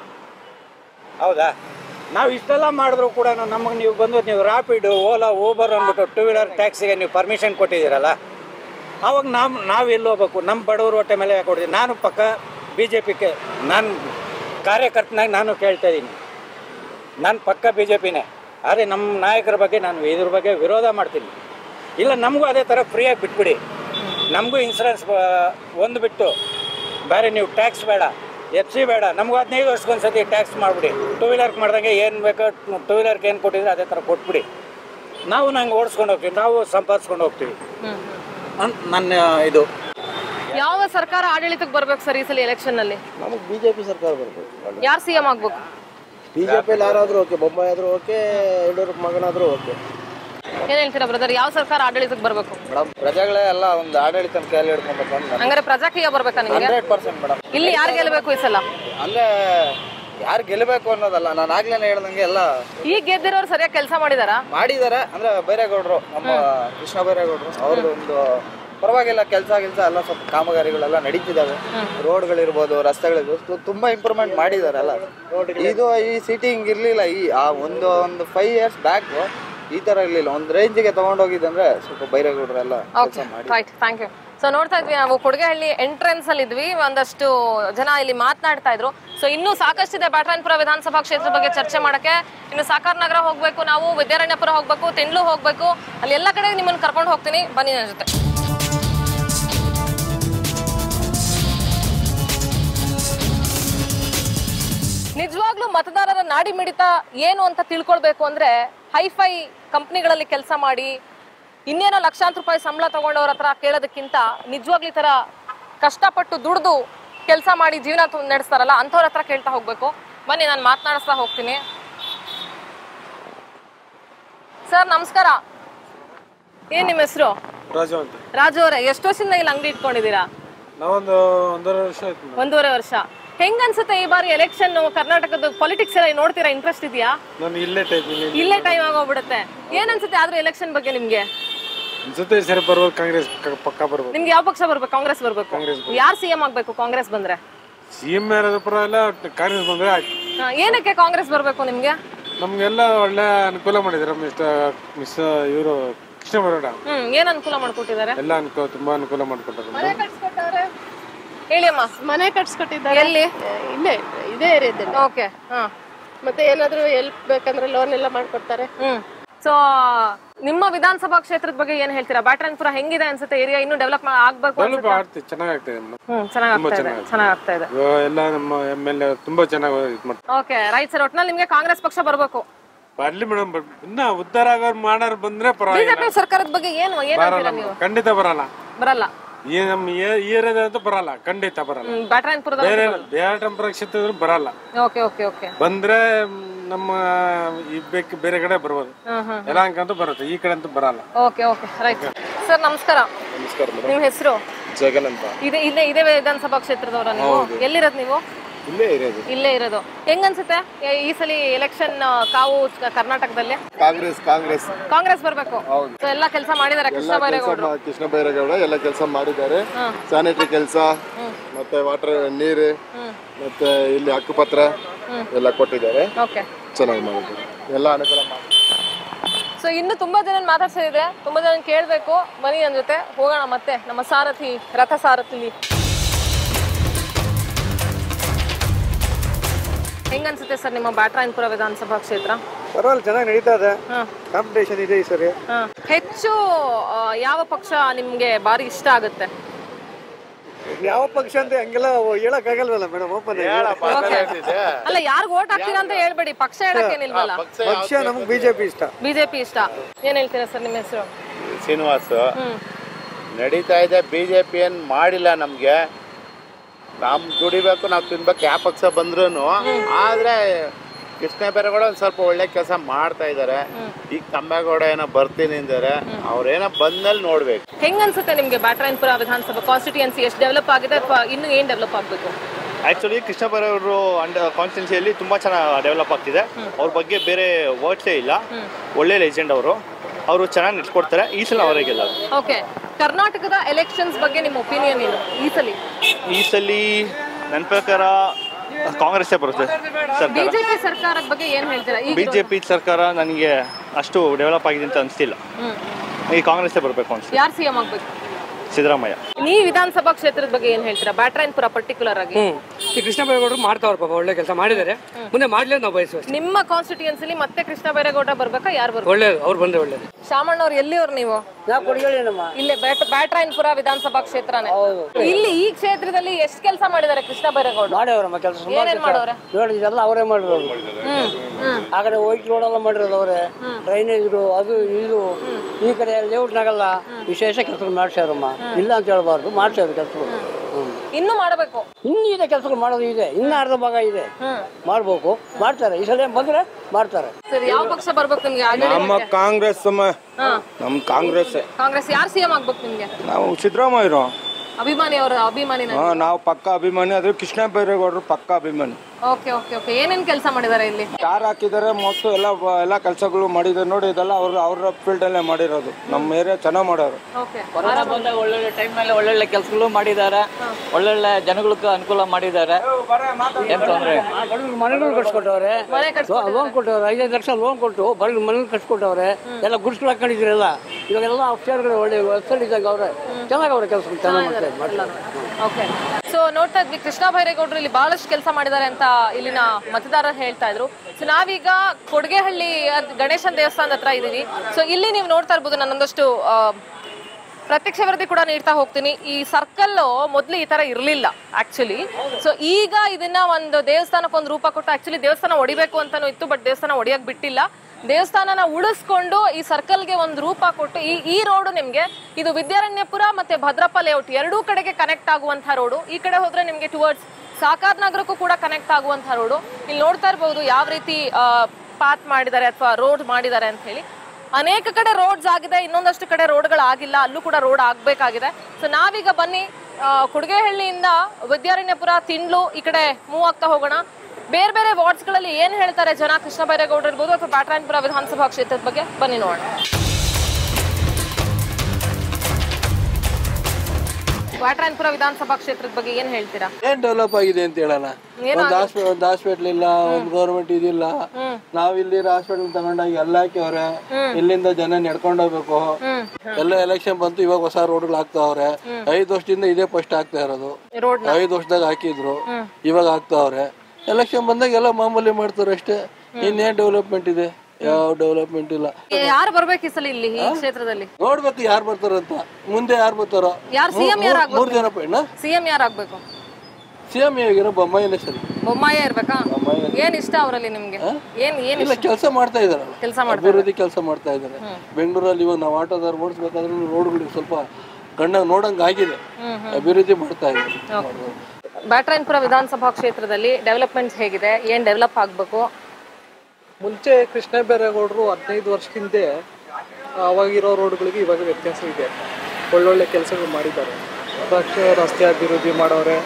ಹೌದಾ ನಾವು ಇಷ್ಟೆಲ್ಲ ಮಾಡಿದ್ರು ಕೂಡ ನಮಗೆ ನೀವು ಬಂದು ನೀವು ರ್ಯಾಪಿಡು ಓಲಾ ಊಬರ್ ಅಂದ್ಬಿಟ್ಟು ಟೂ ವೀಲರ್ ಟ್ಯಾಕ್ಸಿಗೆ ನೀವು ಪರ್ಮಿಷನ್ ಕೊಟ್ಟಿದ್ದೀರಲ್ಲ ಆವಾಗ ನಾವು ನಾವು ಎಲ್ಲಿ ಹೋಗ್ಬೇಕು ನಮ್ಮ ಬಡವರು ಹೊಟ್ಟೆ ಮೇಲೆ ಯಾಕೆ ಕೊಡ್ತೀವಿ ನಾನು ಪಕ್ಕ ಬಿ ಜೆ ಪಿಗೆ ನಾನು ಕಾರ್ಯಕರ್ತನಾಗಿ ನಾನು ಕೇಳ್ತಾ ಇದ್ದೀನಿ ನಾನು ಪಕ್ಕ ಬಿ ಜೆ ಪಿನೇ ಆದರೆ ನಮ್ಮ ನಾಯಕರ ಬಗ್ಗೆ ನಾನು ಇದ್ರ ಬಗ್ಗೆ ವಿರೋಧ ಮಾಡ್ತೀನಿ ಇಲ್ಲ ನಮಗೂ ಅದೇ ಥರ ಫ್ರೀಯಾಗಿ ಬಿಟ್ಬಿಡಿ ನಮಗೂ ಇನ್ಸೂರೆನ್ಸ್ ಒಂದು ಬಿಟ್ಟು ಬೇರೆ ನೀವು ಟ್ಯಾಕ್ಸ್ ಬೇಡ ಎಫ್ ಸಿ ಬೇಡ ನಮಗೂ ಹದಿನೈದು ವರ್ಷಕ್ಕೊಂದ್ಸತಿ ಟ್ಯಾಕ್ಸ್ ಮಾಡಿಬಿಡಿ ಟೂ ವೀಲರ್ಗೆ ಮಾಡ್ದಂಗೆ ಏನು ಬೇಕೋ ಟೂ ವೀಲರ್ಗೆ ಏನು ಕೊಟ್ಟಿದ್ರೆ ಅದೇ ಥರ ಕೊಟ್ಬಿಡಿ ನಾವು ನಂಗೆ ಓಡಿಸ್ಕೊಂಡು ಹೋಗ್ತೀವಿ ನಾವು ಸಂಪಾದಿಸ್ಕೊಂಡು ಹೋಗ್ತೀವಿ ಅಂತ ನನ್ನ ಇದು ಯಾವ ಸರ್ಕಾರ ಆಡಳಿತಕ್ಕೆ ಬರ್ಬೇಕು ಸರ್ ಈ ಸಲ ಎಲೆಕ್ಷನ್ ನಲ್ಲಿ ನಮಗೆ ಬಿ ಜೆ ಪಿ ಸರ್ಕಾರ ಬರಬೇಕು ಯಾರು ಸಿ ಎಂ ಆಗ್ಬೇಕು ಬಿ ಜೆ ಪಿಯಲ್ಲಿ ಯಾರಾದರೂ ಓಕೆ ಬೊಂಬಾಯಿ ಆದರೂ ಓಕೆ ಯಡಿಯೂರಪ್ಪ ಮಗನಾದರೂ ಓಕೆ ಏನ್ ಹೇಳ್ತೀರಾ ಬ್ರದರ್ ಯಾವ ಸರ್ಕಾರ ಆಡಳಿತಕ್ಕೆ ಬರ್ಬೇಕು ಮೇಡಮ್ ಪ್ರಜೆಗಳೇ ಎಲ್ಲ ಒಂದು ಆಡಳಿತ ಕೈಯಲ್ಲಿ ಹಿಡ್ಕೊಬೇಕು ಅಂತ ಹಂಗಾರೆ ಪ್ರಜಾಕೀಯ ಬರ್ಬೇಕಾ ನಿಮ್ಗೆ ಹಂಡ್ರೆಡ್ ಪರ್ಸೆಂಟ್ ಮೇಡಮ್ ಇಲ್ಲಿ ಯಾರು ಗೆಲ್ಬೇಕು ಈ ಸಲ ಅಂದರೆ ಯಾರು ಗೆಲ್ಲಬೇಕು ಅನ್ನೋದಲ್ಲ ನಾನು ಆಗ್ಲೇ ಹೇಳ್ದಂಗೆ ಎಲ್ಲ ಈಗ ಗೆದ್ದಿರೋರು ಸರಿಯಾಗಿ ಕೆಲಸ ಮಾಡಿದಾರಾ ಮಾಡಿದ್ದಾರೆ ಅಂದರೆ ಬೈರೇಗೌಡರು ನಮ್ಮ ಕೃಷ್ಣ ಬೈರೇಗೌಡರು ಅವ್ರದ್ದು ಒಂದು ಪರವಾಗಿಲ್ಲ ಕೆಲಸ ಕೆಲಸ ಎಲ್ಲ ಸ್ವಲ್ಪ ಕಾಮಗಾರಿಗಳೆಲ್ಲ ನಡೀತಿದ್ದಾವೆ ರೋಡ್ಗಳಿರ್ಬೋದು ರಸ್ತೆಗಳಿರ್ಬೋದು ತುಂಬ ಇಂಪ್ರೂವ್ಮೆಂಟ್ ಮಾಡಿದಾರಲ್ಲ ಇದು ಈ ಸಿಟಿ ಹಿಂಗೆ ಇರಲಿಲ್ಲ ಈ ಆ ಒಂದು ಒಂದು ಫೈವ್ ಇಯರ್ಸ್ ಬ್ಯಾಕ್ ಈ ಥರ ಇರಲಿಲ್ಲ ಒಂದು ರೇಂಜಿಗೆ ತೊಗೊಂಡೋಗಿದ್ದಂದ್ರೆ ಸ್ವಲ್ಪ ಬೈರೇಗೌಡರೆಲ್ಲ ಕೆಲಸ ಮಾಡಿ ರೈಟ್ ಥ್ಯಾಂಕ್ ಯು ಸೊ ನೋಡ್ತಾ ಇದ್ವಿ ನಾವು ಕೊಡಗೆಹಳ್ಳಿ ಎಂಟ್ರೆನ್ಸ್ ಅಲ್ಲಿ ಇದ್ವಿ ಒಂದಷ್ಟು ಜನ ಇಲ್ಲಿ ಮಾತನಾಡ್ತಾ ಇದ್ರು ಸೊ ಇನ್ನೂ ಸಾಕಷ್ಟಿದೆ ಬ್ಯಾಟರಾಯನಪುರ ವಿಧಾನಸಭಾ ಕ್ಷೇತ್ರ ಬಗ್ಗೆ ಚರ್ಚೆ ಮಾಡಕ್ಕೆ ಇನ್ನು ಸಾಕಾರ ನಗರ ಹೋಗ್ಬೇಕು ನಾವು ವಿದ್ಯಾರಣ್ಯಪುರ ಹೋಗ್ಬೇಕು ತಿಂಡ್ಲು ಹೋಗ್ಬೇಕು ಅಲ್ಲಿ ಎಲ್ಲ ಕಡೆ ನಿಮ್ಮನ್ನ ಕರ್ಕೊಂಡು ಹೋಗ್ತೀನಿ ಬನ್ನಿ ನನ್ನ ಜೊತೆ ನಿಜವಾಗ್ಲೂ ಮತದಾರರ ನಾಡಿ ಮಿಡಿತ ಏನು ಅಂತ ತಿಳ್ಕೊಳ್ಬೇಕು ಅಂದ್ರೆ ಹೈಫೈ ಕಂಪ್ನಿಗಳಲ್ಲಿ ಕೆಲಸ ಮಾಡಿ ಇನ್ನೇನೋ ಲಕ್ಷಾಂತರ ರೂಪಾಯಿ ಸಂಬಳ ತಗೊಂಡವ್ರ ಹತ್ರ ಕೇಳೋದಕ್ಕಿಂತ ನಿಜವಾಗ್ಲೂ ಈ ತರ ಕಷ್ಟಪಟ್ಟು ದುಡ್ದು ಕೆಲಸ ಮಾಡಿ ಜೀವನ ತು- ನಡೆಸ್ತಾರಲ್ಲ ಅಂಥವ್ರ ಹತ್ರ ಕೇಳ್ತಾ ಹೋಗ್ಬೇಕು ಬನ್ನಿ ನಾನು ಮಾತನಾಡಿಸ್ತಾ ಹೋಗ್ತೀನಿ ಸರ್ ನಮಸ್ಕಾರ ಏನ್ ನಿಮ್ಮ ಹೆಸರು ರಾಜು ಅಂತ ರಾಜು ಅವರೇ ಎಷ್ಟು ವರ್ಷದಿಂದ ಇಲ್ಲಿ ಅಂಗಡಿ ಇಟ್ಕೊಂಡಿದ್ದೀರಾ ನಾವೊಂದು ಒಂದೂವರೆ ವರ್ಷ ಆಯ್ತು ಮೇಡಮ್ ಒಂದೂವರೆ ವರ್ಷ ಹೆಂಗ್ ಅನ್ಸುತ್ತೆ ಈ ಬಾರಿ ಎಲೆಕ್ಷನ್ ಕರ್ನಾಟಕದ ಪಾಲಿಟಿಕ್ಸ್ ಎಲ್ಲ ನೋಡ್ತೀರಾ ಇಂಟ್ರೆಸ್ಟ್ ಇದೆಯಾ ನಾನು ಇಲ್ಲೇ ಟೈಪ್ ಇಲ್ಲಿ ಇಲ್ಲೇ ಟೈಮ್ ಆಗೋಗ್ಬಿಡುತ್ತೆ ಏನ್ ಅನ್ಸುತ್ತೆ ಆದ್ರೂ ಎಲೆಕ್ಷನ್ ಬಗ್ಗೆ ನಿಮ್ಗೆ ಜೊತೆ ಸರಿ ಬರ್ಬೋದು ಕಾಂಗ್ರೆಸ್ ಕ- ಪಕ್ಕ ಬರ್ಬೋದು ನಿಮ್ಗೆ ಯಾವ ಪಕ್ಷ ಬರ್ಬೇಕು ಕಾಂಗ್ರೆಸ್ ಬರ್ಬೇಕು ಯಾರು ಸಿಎಂ ಆಗ್ಬೇಕು ಕಾಂಗ್ರೆಸ್ ಬಂದ್ರೆ ಸಿ ಎಂ ಯಾರಾದ್ರೂ ಪರವಾಗಿಲ್ಲ ಕಾಂಗ್ರೆಸ್ ಬಂದ್ರೆ ಆಯ್ತು ಹಾ, ಏನಕ್ಕೆ ಕಾಂಗ್ರೆಸ್ ಬರ್ಬೇಕು ನಿಮ್ಗೆ ನಮ್ಗೆಲ್ಲ ಒಳ್ಳೆ ಅನುಕೂಲ ಮಾಡಿದ್ದಾರೆ ಮಿಸ್ಟರ್ ಮಿಸ್ ಇವರು ಕೃಷ್ಣ ಬರೋಡ ಹ್ಮ್ ಏನ್ ಅನುಕೂಲ ಮಾಡ್ಕೊಟ್ಟಿದ್ದಾರೆ ಎಲ್ಲ ಅನುಕೂಲ ತುಂಬಾ ಅನುಕೂಲ ಮಾಡ್ಕೊಟ್ಟಾರೆ ಹೇಳಿ ಅಮ್ಮ ಮನೆ ಕಟ್ಸ್ಕೊಟ್ಟಿದ್ದಾರೆ ಎಲ್ಲಿ ಇಲ್ಲೇ ಇದೇ ಏರಿಯಾದಲ್ಲಿ ಓಕೆ ಹಾ ಮತ್ತೆ ಏನಾದ್ರು ಹೆಲ್ಪ್ ಬೇಕಂದ್ರೆ ಲೋನ್ ಎಲ್ಲ ಮಾಡ್ಕೊಡ್ತಾರೆ ಹ್ಮ್ ಸೊ ನಿಮ್ಮ ವಿಧಾನಸಭಾ ಕ್ಷೇತ್ರದ ಬಗ್ಗೆ ಏನ್ ಹೇಳ್ತೀರಾ ಬ್ಯಾಟ್ರನ್ಪುರ ಹೆಂಗಿದೆ ಅನ್ಸುತ್ತೆ ಏರಿಯಾ ಇನ್ನೂ ಡೆವಲಪ್ ಆಗ್ಬೇಕು ಡೆವಲಪ್ ಅನ್ಸುತ್ತಾ? ಆಗ್ತಿದೆ ಚೆನ್ನಾಗಿ ಆಗ್ತಿದೆ ಮೇಡಮ್ ಹ್ಮ್ ಚೆನ್ನಾಗ್ ಆಗ್ತಾ ಇದೆ ಚೆನ್ನಾಗ್ ಆಗ್ತಾ ಇದೆ ಇವಾಗ ಎಲ್ಲ ನಮ್ಮ ಎಮ್ ಎಲ್ ಎ ತುಂಬಾ ಚೆನ್ನಾಗಿ ಇದು ಮಾಡ್ತಾರೆ ಓಕೆ ರೈಟ್ ಸರ್ ಒಟ್ನಲ್ಲಿ ನಿಮ್ಗೆ ಕಾಂಗ್ರೆಸ್ ಪಕ್ಷ ಬರ್ಬೇಕು ಬರ್ಲಿ ಮೇಡಮ್ ಇನ್ನ ಉದ್ಧಾರ ಆಗೋರ್ ಮಾಡೋರ್ ಬಂದ್ರೆ ಪರವಾಗಿಲ್ಲ ಬಿಜೆಪಿ ಸರ್ಕಾರದ ಬಗ್ಗೆ ಏನು ಏನ್ ಬರಲ್ಲ ಅಂತೀರಾ ನೀವು madam. ಖಂಡಿತ ಬರಲ್ಲ ಬರಲ್ಲ ಈ ನಮ್ಮ ಏ- ಈ ಏರಿಯಾದಂತೂ ಬರಲ್ಲ ಖಂಡಿತ ಬರಲ್ಲ ಬ್ಯಾಟ್ರಾಯನ್ಪುರದ ಬೇರೆ ಬೇರೆ ಟೆಂಪರ ಕ್ಷೇತ್ರದಲ್ಲಿ ಬರಲ್ಲ ಓಕೆ ಓಕೆ ಓಕೆ ಬಂದ್ರೆ ಮ್, ನಮ್ಮ ಈ ಬೇಕು ಬೇರೆ ಕಡೆ ಬರ್ಬೋದು ಹ್ಮ್ ಹ್ಮ್ ಯಲಹಂಕ ಅಂತೂ ಬರುತ್ತೆ ಈ ಕಡೆ ಅಂತೂ ಬರಲ್ಲ ಓಕೆ ಓಕೆ ರೈಟ್ ಸರ್ ನಮಸ್ಕಾರ ನಮಸ್ಕಾರ ಮೇಡಮ್ ನಿಮ್ಮ ಹೆಸರು ಜಗನ್ ಅಂತ ಇದೆ ಇದೇ ಇದೇ ವಿಧಾನಸಭಾ ಕ್ಷೇತ್ರದವರ ನೀವು ಎಲ್ಲಿರೋದು ನೀವು ಇಲ್ಲೇ ಇರೋದು ಇಲ್ಲೇ ಇರೋದು ಹೆಂಗನ್ಸುತ್ತೆ ಈ- ಈ ಸಲ ಎಲೆಕ್ಷನ್ ಕಾವು ಕ- ಕರ್ನಾಟಕದಲ್ಲಿ ಕಾಂಗ್ರೆಸ್ ಕಾಂಗ್ರೆಸ್ ಕಾಂಗ್ರೆಸ್ ಬರ್ಬೇಕು ಹೌದು. So, ಎಲ್ಲ ಕೆಲಸ ಮಾಡಿದಾರೆ ಕೃಷ್ಣ ಎಲ್ಲ ಕೆಲಸ ಬೈರೇಗೌಡರು ಕೃಷ್ಣ ಬೈರೇಗೌಡ ಎಲ್ಲ ಕೆಲಸ ಮಾಡಿದ್ದಾರೆ ಸ್ಯಾನಿಟರಿ ಕೆಲಸ ಮತ್ತೆ ವಾಟರ್ ನೀರು ಮತ್ತೆ ಇಲ್ಲಿ ಹಕ್ಕುಪತ್ರ ಎಲ್ಲ ಕೊಟ್ಟಿದ್ದಾರೆ ಓಕೆ ಚೆನ್ನಾಗಿ ಮಾಡಿದ್ದಾರೆ ಎಲ್ಲ ಅನುಕೂಲ ಮಾಡಿ ಸೊ ಇನ್ನು ತುಂಬಾ ಜನ ಮಾತಾಡ್ಸೋದಿದೆ ತುಂಬಾ ಜನ ಕೇಳಬೇಕು ಬನ್ನಿ ನನ್ನ ಜೊತೆ ಹೋಗೋಣ ಮತ್ತೆ ನಮ್ಮ ಸಾರಥಿ ರಥ ಸಾರಥಿಲಿ ಹೆಂಗನ್ಸುತ್ತೆ ಸರ್ ನಿಮ್ಮ ಬ್ಯಾಟ್ರಾಯನ್ಪುರ ವಿಧಾನಸಭಾ ಕ್ಷೇತ್ರ ಪರವಾಗಿಲ್ಲ ಚೆನ್ನಾಗಿ ನಡೀತಾ ಇದೆ ಹಾ. ಕಾಂಪಿಟೇಷನ್ ಇದೆ ಈ ಸರಿ ಹಾ. ಹೆಚ್ಚು ಆ, ಯಾವ ಪಕ್ಷ ನಿಮ್ಗೆ ಭಾರಿ ಇಷ್ಟ ಆಗುತ್ತೆ ಯಾವ ಪಕ್ಷ ಅಂತ ಹಂಗೆಲ್ಲ ಹೇಳಕ್ಕಾಗಲ್ವಲ್ಲ ಮೇಡಮ್ ಓಪನ್ ಅಲ್ಲ ಯಾರು ಓಟ್ ಹಾಕ್ತೀರಾ ಅಂತ ಹೇಳ್ಬೇಡಿ ಪಕ್ಷ ಹೇಳಕ್ಕೇನಿಲ್ವಲ್ಲ ಪಕ್ಷ ನಮ್ಗೆ ಬಿಜೆಪಿ ಇಷ್ಟ ಬಿಜೆಪಿ ಇಷ್ಟ ಏನ್ ಹೇಳ್ತೀರಾ ಸರ್ ನಿಮ್ಮ ಹೆಸರು ಶ್ರೀನಿವಾಸ್ ಹ್ಮ್ ನಡೀತಾ ಇದೆ ಬಿ ಜೆ ಪಿ ಏನು ಮಾಡಿಲ್ಲ ನಮಗೆ ನಮ್ ದುಡಿಬೇಕು ನಾವು ತಿನ್ಬೇಕು ಯಾವ ಪಕ್ಷ ಬಂದ್ರು ಆದ್ರೆ ಕೃಷ್ಣ ಬೇರೆಗೌಡ ಒಂದು ಸ್ವಲ್ಪ ಒಳ್ಳೆ ಕೆಲಸ ಮಾಡ್ತಾ ಇದ್ದಾರೆ ಈಗ ತಮ್ಮೇಗೌಡ ಏನೋ ಬರ್ತೀನಿ ಅಂತಾರೆ ಅವ್ರೇನೋ ಬಂದ್ಮೇಲೆ ನೋಡ್ಬೇಕು ಹೆಂಗನ್ಸುತ್ತೆ ನಿಮ್ಗೆ ಬ್ಯಾಟ್ರಾಯನ್ಪುರ ವಿಧಾನಸಭಾ ಕಾನ್ಸ್ಟಿಟ್ಯೂನ್ಸಿ ಎಷ್ಟು ಡೆವಲಪ್ ಆಗಿದೆ ಅಥವಾ ಇನ್ನೂ ಏನ್ ಡೆವಲಪ್ ಆಗಬೇಕು ಆ್ಯಕ್ಚುಲಿ ಕೃಷ್ಣ ಬೈರೇಗೌಡರು ಅಂಡ್ ಕಾನ್ಸ್ಟಿಟ್ಯೂನ್ಸಿಯಲ್ಲಿ ತುಂಬ ಚೆನ್ನಾಗಿ ಡೆವಲಪ್ ಆಗ್ತಿದೆ ಅವ್ರ ಬಗ್ಗೆ ಬೇರೆ ವರ್ಡ್ಸೇ ಇಲ್ಲ ಒಳ್ಳೆ ಲೆಜೆಂಡ್ ಅವರು ಅವರು ಚೆನ್ನಾಗಿ ನಿಲ್ಸ್ಕೊಡ್ತಾರೆ ಈ ಸಲ ಅವರೇ ಗೆಲ್ಲೋದು ಓಕೆ ಕರ್ನಾಟಕದ ಎಲೆಕ್ಷನ್ಸ್ ಬಗ್ಗೆ ನಿಮ್ಮ ಒಪಿನಿಯನ್ ಏನು ಈ ಸಲ ಈ ಸಲ ನನ್ನ ಪ್ರಕಾರ ಕಾಂಗ್ರೆಸ್ಸೇ ಬರುತ್ತೆ ಸರ್ಕಾರ ಬಿಜೆಪಿ ಸರ್ಕಾರದ ಬಗ್ಗೆ ಏನ್ ಹೇಳ್ತೀರಾ ಈಗ ಬಿ ಜೆ ಪಿ ಸರ್ಕಾರ ನನಗೆ ಅಷ್ಟು ಡೆವಲಪ್ ಆಗಿದೆ ಅಂತ ಅನಿಸ್ತಿಲ್ಲ ಈ ಕಾಂಗ್ರೆಸ್ಸೇ ಬರಬೇಕು ಅನ್ಸುತ್ತೆ ಯಾರು ಸಿಎಂ ಆಗ್ಬೇಕು ಸಿದ್ದರಾಮಯ್ಯ ನೀ ವಿಧಾನಸಭಾ ಕ್ಷೇತ್ರದ ಬಗ್ಗೆ ಏನ್ ಹೇಳ್ತೀರಾ ಬ್ಯಾಟ್ರಾಯನ್ಪುರ ಪರ್ಟಿಕ್ಯುಲರ್ ಆಗಿ ಈ ಕೃಷ್ಣ ಬೈರೇಗೌಡರು ಮಾಡ್ತಾವ್ರ ಪಾಪ ಒಳ್ಳೆ ಕೆಲಸ ಮಾಡಿದ್ದಾರೆ ಮುಂದೆ ಮಾಡ್ಲಿ ನಾವು ಬಯಸುವ ನಿಮ್ಮ ಕಾನ್ಸ್ಟಿಟ್ಯೂನ್ಸಿಲಿ ಮತ್ತೆ ಕೃಷ್ಣ ಬೈರೇಗೌಡ ಬರ್ಬೇಕಾ ಯಾರು ಬರ್ಬೇಕು ಒಳ್ಳೇದು ಅವ್ರು ಬಂದ್ರೆ ಒಳ್ಳೇದು ಶಾಮಣ್ಣವ್ರು ಎಲ್ಲಿಯವ್ರು ನೀವು ನಾವು ಕೊಡಿಗಳೇನಮ್ಮ ಇಲ್ಲೇ ಬ್ಯಾಟ್ ಬ್ಯಾಟ್ರಾಯನ್ಪುರ ವಿಧಾನಸಭಾ ಕ್ಷೇತ್ರನೇ ಇಲ್ಲಿ ಈ ಕ್ಷೇತ್ರದಲ್ಲಿ ಎಷ್ಟು ಕೆಲಸ ಮಾಡಿದ್ದಾರೆ ಕೃಷ್ಣ ಬೈರೇಗೌಡ ಮಾಡ್ಯಾವ್ರಮ್ಮ ಕೆಲಸ ಏನೇನ್ ಮಾಡೋರೆ ನೋಡಿ ಇದೆಲ್ಲ ಅವರೇ ಮಾಡಿರೋದು ಹ್ಮ್ ಹ್ಮ್ ಆ ಕಡೆ ವೈಟ್ ರೋಡ್ ಎಲ್ಲ ಮಾಡಿರೋದು ಅವರೇ ಡ್ರೈನೇಜ್ಗಳು ಅದು ಇದು ಈ ಕಡೆ ಲೇಔಟ್ನಾಗೆಲ್ಲ ವಿಶೇಷ ಕೆಲಸ ಮಾಡ್ಸ್ಯಾರಮ್ಮ ಇಲ್ಲ ಅಂತ ಹೇಳ್ಬಾರ್ದು ಮಾಡ್ಸ್ಯಾರ ಕೆಲಸಗಳು ಇನ್ನು ಮಾಡಬೇಕು ಇನ್ನೂ ಇದೆ ಕೆಲಸಗಳು ಮಾಡೋದು ಇದೆ ಇನ್ನು ಅರ್ಧ ಭಾಗ ಇದೆ ಮಾಡ್ಬೇಕು ಮಾಡ್ತಾರೆ ಈ ಸಲ ಬಂದ್ರೆ ಮಾಡ್ತಾರೆ ಸರಿ ಯಾವ ಪಕ್ಷ ಬರ್ಬೇಕು ನಿಮ್ಗೆ ಆಗಲಿ ನಮ್ಮ ಕಾಂಗ್ರೆಸ್ ಹಾ ನಮ್ಮ ಕಾಂಗ್ರೆಸ್ ಕಾಂಗ್ರೆಸ್ ಯಾರು ಸಿಎಂ ಆಗ್ಬೇಕು ನಿಮ್ಗೆ ನಾವು ಸಿದ್ದರಾಮಯ್ಯರು ಅಭಿಮಾನಿ ಅವರ ಅಭಿಮಾನಿ ಹಾ, ನಾವು ಪಕ್ಕ ಅಭಿಮಾನಿ ಅದ್ರ ಕೃಷ್ಣ ಬೈರೇಗೌಡರು ಪಕ್ಕ ಅಭಿಮಾನಿ ಓಕೆ ಓಕೆ ಓಕೆ ಏನೇನ್ ಕೆಲಸ ಮಾಡಿದ್ದಾರೆ ಇಲ್ಲಿ ಸ್ಟಾರ್ ಹಾಕಿದ್ದಾರೆ ಮತ್ತು ಎಲ್ಲ ಎಲ್ಲ ಕೆಲಸಗಳು ಮಾಡಿದ್ದಾರೆ ನೋಡಿ ಇದೆಲ್ಲ ಅವ್ರ ಅವ್ರ ಫೀಲ್ಡಲ್ಲೇ ಮಾಡಿರೋದು ನಮ್ಮ ಏರಿಯಾ ಚೆನ್ನಾಗಿ ಮಾಡೋರು ಓಕೆ ಕೊರೋನಾ ಬಂದಾಗ ಒಳ್ಳೊಳ್ಳೆ ಟೈಮಲ್ಲಿ ಒಳ್ಳೊಳ್ಳೆ ಕೆಲಸಗಳು ಮಾಡಿದ್ದಾರೆ ಒಳ್ಳೊಳ್ಳೆ ಜನಗಳಿಗೆ ಅನುಕೂಲ ಮಾಡಿದ್ದಾರೆ ಏನ್ ತೊಂದ್ರೆ ಮನೆಗಳು ಕಟ್ಸ್ಕೊಟ್ಟವ್ರೆ ಮನೆ ಲೋನ್ ಕೊಟ್ಟವ್ರೆ ಐದೈದು ಲಕ್ಷ ಲೋನ್ ಕೊಟ್ಟು ಬರೀ ಮನೆ ಕಟ್ಸ್ಕೊಟ್ಟವ್ರೆ ಎಲ್ಲ ಗುಡ್ಸ್ಗಳು ಹಾಕೊಂಡಿದ್ರಲ್ಲ ಇವಾಗೆಲ್ಲ ಅಫ್ಸರ್ಗಳು ಒಳ್ಳೆ ಅಫ್ಸರ್ ಇದ್ದಂಗೆ ಅವ್ರೆ ಚೆನ್ನಾಗಿ ಅವ್ರೆ ಕೆಲಸ ಚೆನ್ನಾಗಿ ಮಾಡ್ತಾರೆ ಮಾಡ್ತಾರೆ ಓಕೆ ಸೊ ನೋಡ್ತಾ ಇದ್ವಿ ಕೃಷ್ಣ ಬೈರೇಗೌಡರು ಇಲ್ಲಿ ಬಹಳಷ್ಟು ಕೆಲಸ ಮಾಡಿದ್ದಾರೆ ಅಂತ ಇಲ್ಲಿನ ಮತದಾರರು ಹೇಳ್ತಾ ಇದ್ರು ಸೊ ನಾವೀಗ ಕೊಡಗೆಹಳ್ಳಿ ಅದ್ ಗಣೇಶನ ದೇವಸ್ಥಾನದ ಹತ್ರ ಇದೀವಿ ಸೊ ಇಲ್ಲಿ ನೀವು ನೋಡ್ತಾ ಇರ್ಬೋದು ನನ್ನೊಂದಷ್ಟು ಆ, ಪ್ರತ್ಯಕ್ಷ ವರದಿ ಕೂಡ ನೀಡ್ತಾ ಹೋಗ್ತೀನಿ ಈ ಸರ್ಕಲ್ ಮೊದಲು ಈ ತರ ಇರಲಿಲ್ಲ ಆಕ್ಚುಲಿ ಸೊ ಈಗ ಇದನ್ನ ಒಂದು ದೇವಸ್ಥಾನಕ್ಕೆ ಒಂದು ರೂಪ ಕೊಟ್ಟು ಆಕ್ಚುಲಿ ದೇವಸ್ಥಾನ ಹೊಡಿಬೇಕು ಅಂತಾನು ಇತ್ತು ಬಟ್ ದೇವಸ್ಥಾನ ಹೊಡಿಯಕ್ ಬಿಟ್ಟಿಲ್ಲ ದೇವಸ್ಥಾನನ ಉಳಿಸ್ಕೊಂಡು ಈ ಸರ್ಕಲ್ಗೆ ಒಂದು ರೂಪ ಕೊಟ್ಟು ಈ ಈ ರೋಡು ನಿಮ್ಗೆ ಇದು ವಿದ್ಯಾರಣ್ಯಪುರ ಮತ್ತೆ ಭದ್ರಪ್ಪ ಲೇಔಟ್ ಎರಡೂ ಕಡೆಗೆ ಕನೆಕ್ಟ್ ಆಗುವಂತಹ ರೋಡು ಈ ಕಡೆ ಹೋದ್ರೆ ನಿಮ್ಗೆ ಟುವರ್ಡ್ಸ್ ಸಾಕಾರ್ ನಗರಕ್ಕೂ ಕೂಡ ಕನೆಕ್ಟ್ ಆಗುವಂತಹ ರೋಡು ಇಲ್ಲಿ ನೋಡ್ತಾ ಇರಬಹುದು ಯಾವ ರೀತಿ ಪಾತ್ ಮಾಡಿದ್ದಾರೆ ಅಥವಾ ರೋಡ್ ಮಾಡಿದ್ದಾರೆ ಅಂತ ಹೇಳಿ ಅನೇಕ ಕಡೆ ರೋಡ್ಸ್ ಆಗಿದೆ ಇನ್ನೊಂದಷ್ಟು ಕಡೆ ರೋಡ್ಗಳು ಆಗಿಲ್ಲ ಅಲ್ಲೂ ಕೂಡ ರೋಡ್ ಆಗ್ಬೇಕಾಗಿದೆ ಸೊ ನಾವೀಗ ಬನ್ನಿ ಆ, ಕುಡ್ಗೆಹಳ್ಳಿಯಿಂದ ವಿದ್ಯಾರಣ್ಯಪುರ ತಿಂಡ್ಲು ಈ ಕಡೆ ಮೂವ್ ಆಗ್ತಾ ಹೋಗೋಣ ಬೇರೆ ಬೇರೆ ವಾರ್ಡ್ಸ್ಗಳಲ್ಲಿ ಏನ್ ಹೇಳ್ತಾರೆ ಜನ ಕೃಷ್ಣ ಬೈರೇಗೌಡರು ಇರ್ಬೋದು ಅಥವಾ ಬ್ಯಾಟ್ರಾಯನ್ಪುರ ವಿಧಾನಸಭಾ ಕ್ಷೇತ್ರದ ಬಗ್ಗೆ ಬನ್ನಿ ನೋಡೋಣ ಬ್ಯಾಟ್ರಾಯನ್ಪುರ ವಿಧಾನಸಭಾ ಕ್ಷೇತ್ರದ ಬಗ್ಗೆ ಏನ್ ಹೇಳ್ತೀರಾ ಏನ್ ಡೆವಲಪ್ ಆಗಿದೆ ಅಂತ ಹೇಳೋಣ ಏನ್ ಒಂದ್ ಹಾಸ್ಪಿಟಲ್ ಒಂದ್ ಹಾಸ್ಪಿಟಲ್ ಇಲ್ಲ ಒಂದ್ ಗೌರ್ಮೆಂಟ್ ಇದಿಲ್ಲ ನಾವ್ ಇಲ್ಲಿ ಹಾಸ್ಪಿಟಲ್ ತಗೊಂಡಾಗ ಎಲ್ಲ ಹಾಕ್ಯವ್ರೆ ಇಲ್ಲಿಂದ ಜನ ನಡ್ಕೊಂಡ್ ಹೋಗ್ಬೇಕು ಎಲ್ಲ ಎಲೆಕ್ಷನ್ ಬಂತು ಇವಾಗ ಹೊಸ ರೋಡ್ಗಳು ಹಾಕ್ತಾವ್ರೆ ಐದ್ ವರ್ಷದಿಂದ ಇದೇ ಫಸ್ಟ್ ಆಗ್ತಾ ಇರೋದು ರೋಡ್ ಐದ್ ವರ್ಷದಾಗ ಹಾಕಿದ್ರು ಇವಾಗ ಹಾಕ್ತಾವ್ರೆ ಎಲೆಕ್ಷನ್ ಬಂದಾಗ ಎಲ್ಲ ಮಾಮೂಲಿ ಮಾಡ್ತಾರೆ ಅಷ್ಟೇ ಇನ್ನೇನ್ ಡೆವಲಪ್ಮೆಂಟ್ ಇದೆ ಯಾವ ಡೆವಲಪ್ಮೆಂಟ್ ಇಲ್ಲ ಯಾರು ಬರ್ಬೇಕು ಈ ಸಲ ಇಲ್ಲಿ ಈ ಕ್ಷೇತ್ರದಲ್ಲಿ ನೋಡ್ಬೇಕು ಯಾರು ಬರ್ತಾರಂತ ಮುಂದೆ ಯಾರು ಬರ್ತಾರೋ ಯಾರು ಸಿಎಂ ಯಾರು ಮೂರ್ ಜನ ಪೈನ ಸಿಎಂ ಯಾರು ಆಗ್ಬೇಕು ಸಿಎಂ ಹೇಗಿರೋ ಬೊಮ್ಮಾಯಿನೇ ಸರಿ ಬೊಮ್ಮಾಯಿ ಇರ್ಬೇಕಾ ಏನ್ ಇಷ್ಟ ಅವರಲ್ಲಿ ನಿಮ್ಗೆ ಏನ್ ಏನ್ ಇಲ್ಲ ಕೆಲಸ ಮಾಡ್ತಾ ಇದಾರಲ್ಲ ಕೆಲಸ ಮಾಡ್ತಾರೆ ಅಭಿವೃದ್ಧಿ ಕೆಲಸ ಮಾಡ್ತಾ ಇದ್ದಾರೆ ಬೆಂಗಳೂರಲ್ಲಿ ಇವಾಗ ನಾವು ಆಟೋದಾರ ಓಡಿಸ್ಬೇಕಾದ್ರೂ ರೋಡ್ಗಳಿಗೆ ಸ್ವಲ್ಪ ಕಣ್ಣಾಗ ನೋಡಂಗ್ ಆಗಿದೆ ಅಭಿವೃದ್ಧಿ ಮಾಡ್ತಾ ಇದ್ದಾರೆ ಬ್ಯಾಟ್ರಾಯನ್ಪುರ ವಿಧಾನಸಭಾ ಕ್ಷೇತ್ರದಲ್ಲಿ ಡೆವಲಪ್ಮೆಂಟ್ಸ್ ಹೇಗಿದೆ ಏನ್ ಡೆವಲಪ್ ಆಗ್ಬೇಕು ಮುಂಚೆ ಕೃಷ್ಣ ಬೈರೇಗೌಡರು ಹದಿನೈದು ವರ್ಷದ ಹಿಂದೆ ಅವಾಗಿರೋ ರೋಡ್ಗಳಿಗೆ ಇವಾಗ ವ್ಯತ್ಯಾಸ ಇದೆ ಒಳ್ಳೊಳ್ಳೆ ಕೆಲಸಗಳು ಮಾಡಿದ್ದಾರೆ ರಕ್ಷ ರಸ್ತೆ ಅಭಿವೃದ್ಧಿ ಮಾಡವ್ರೆ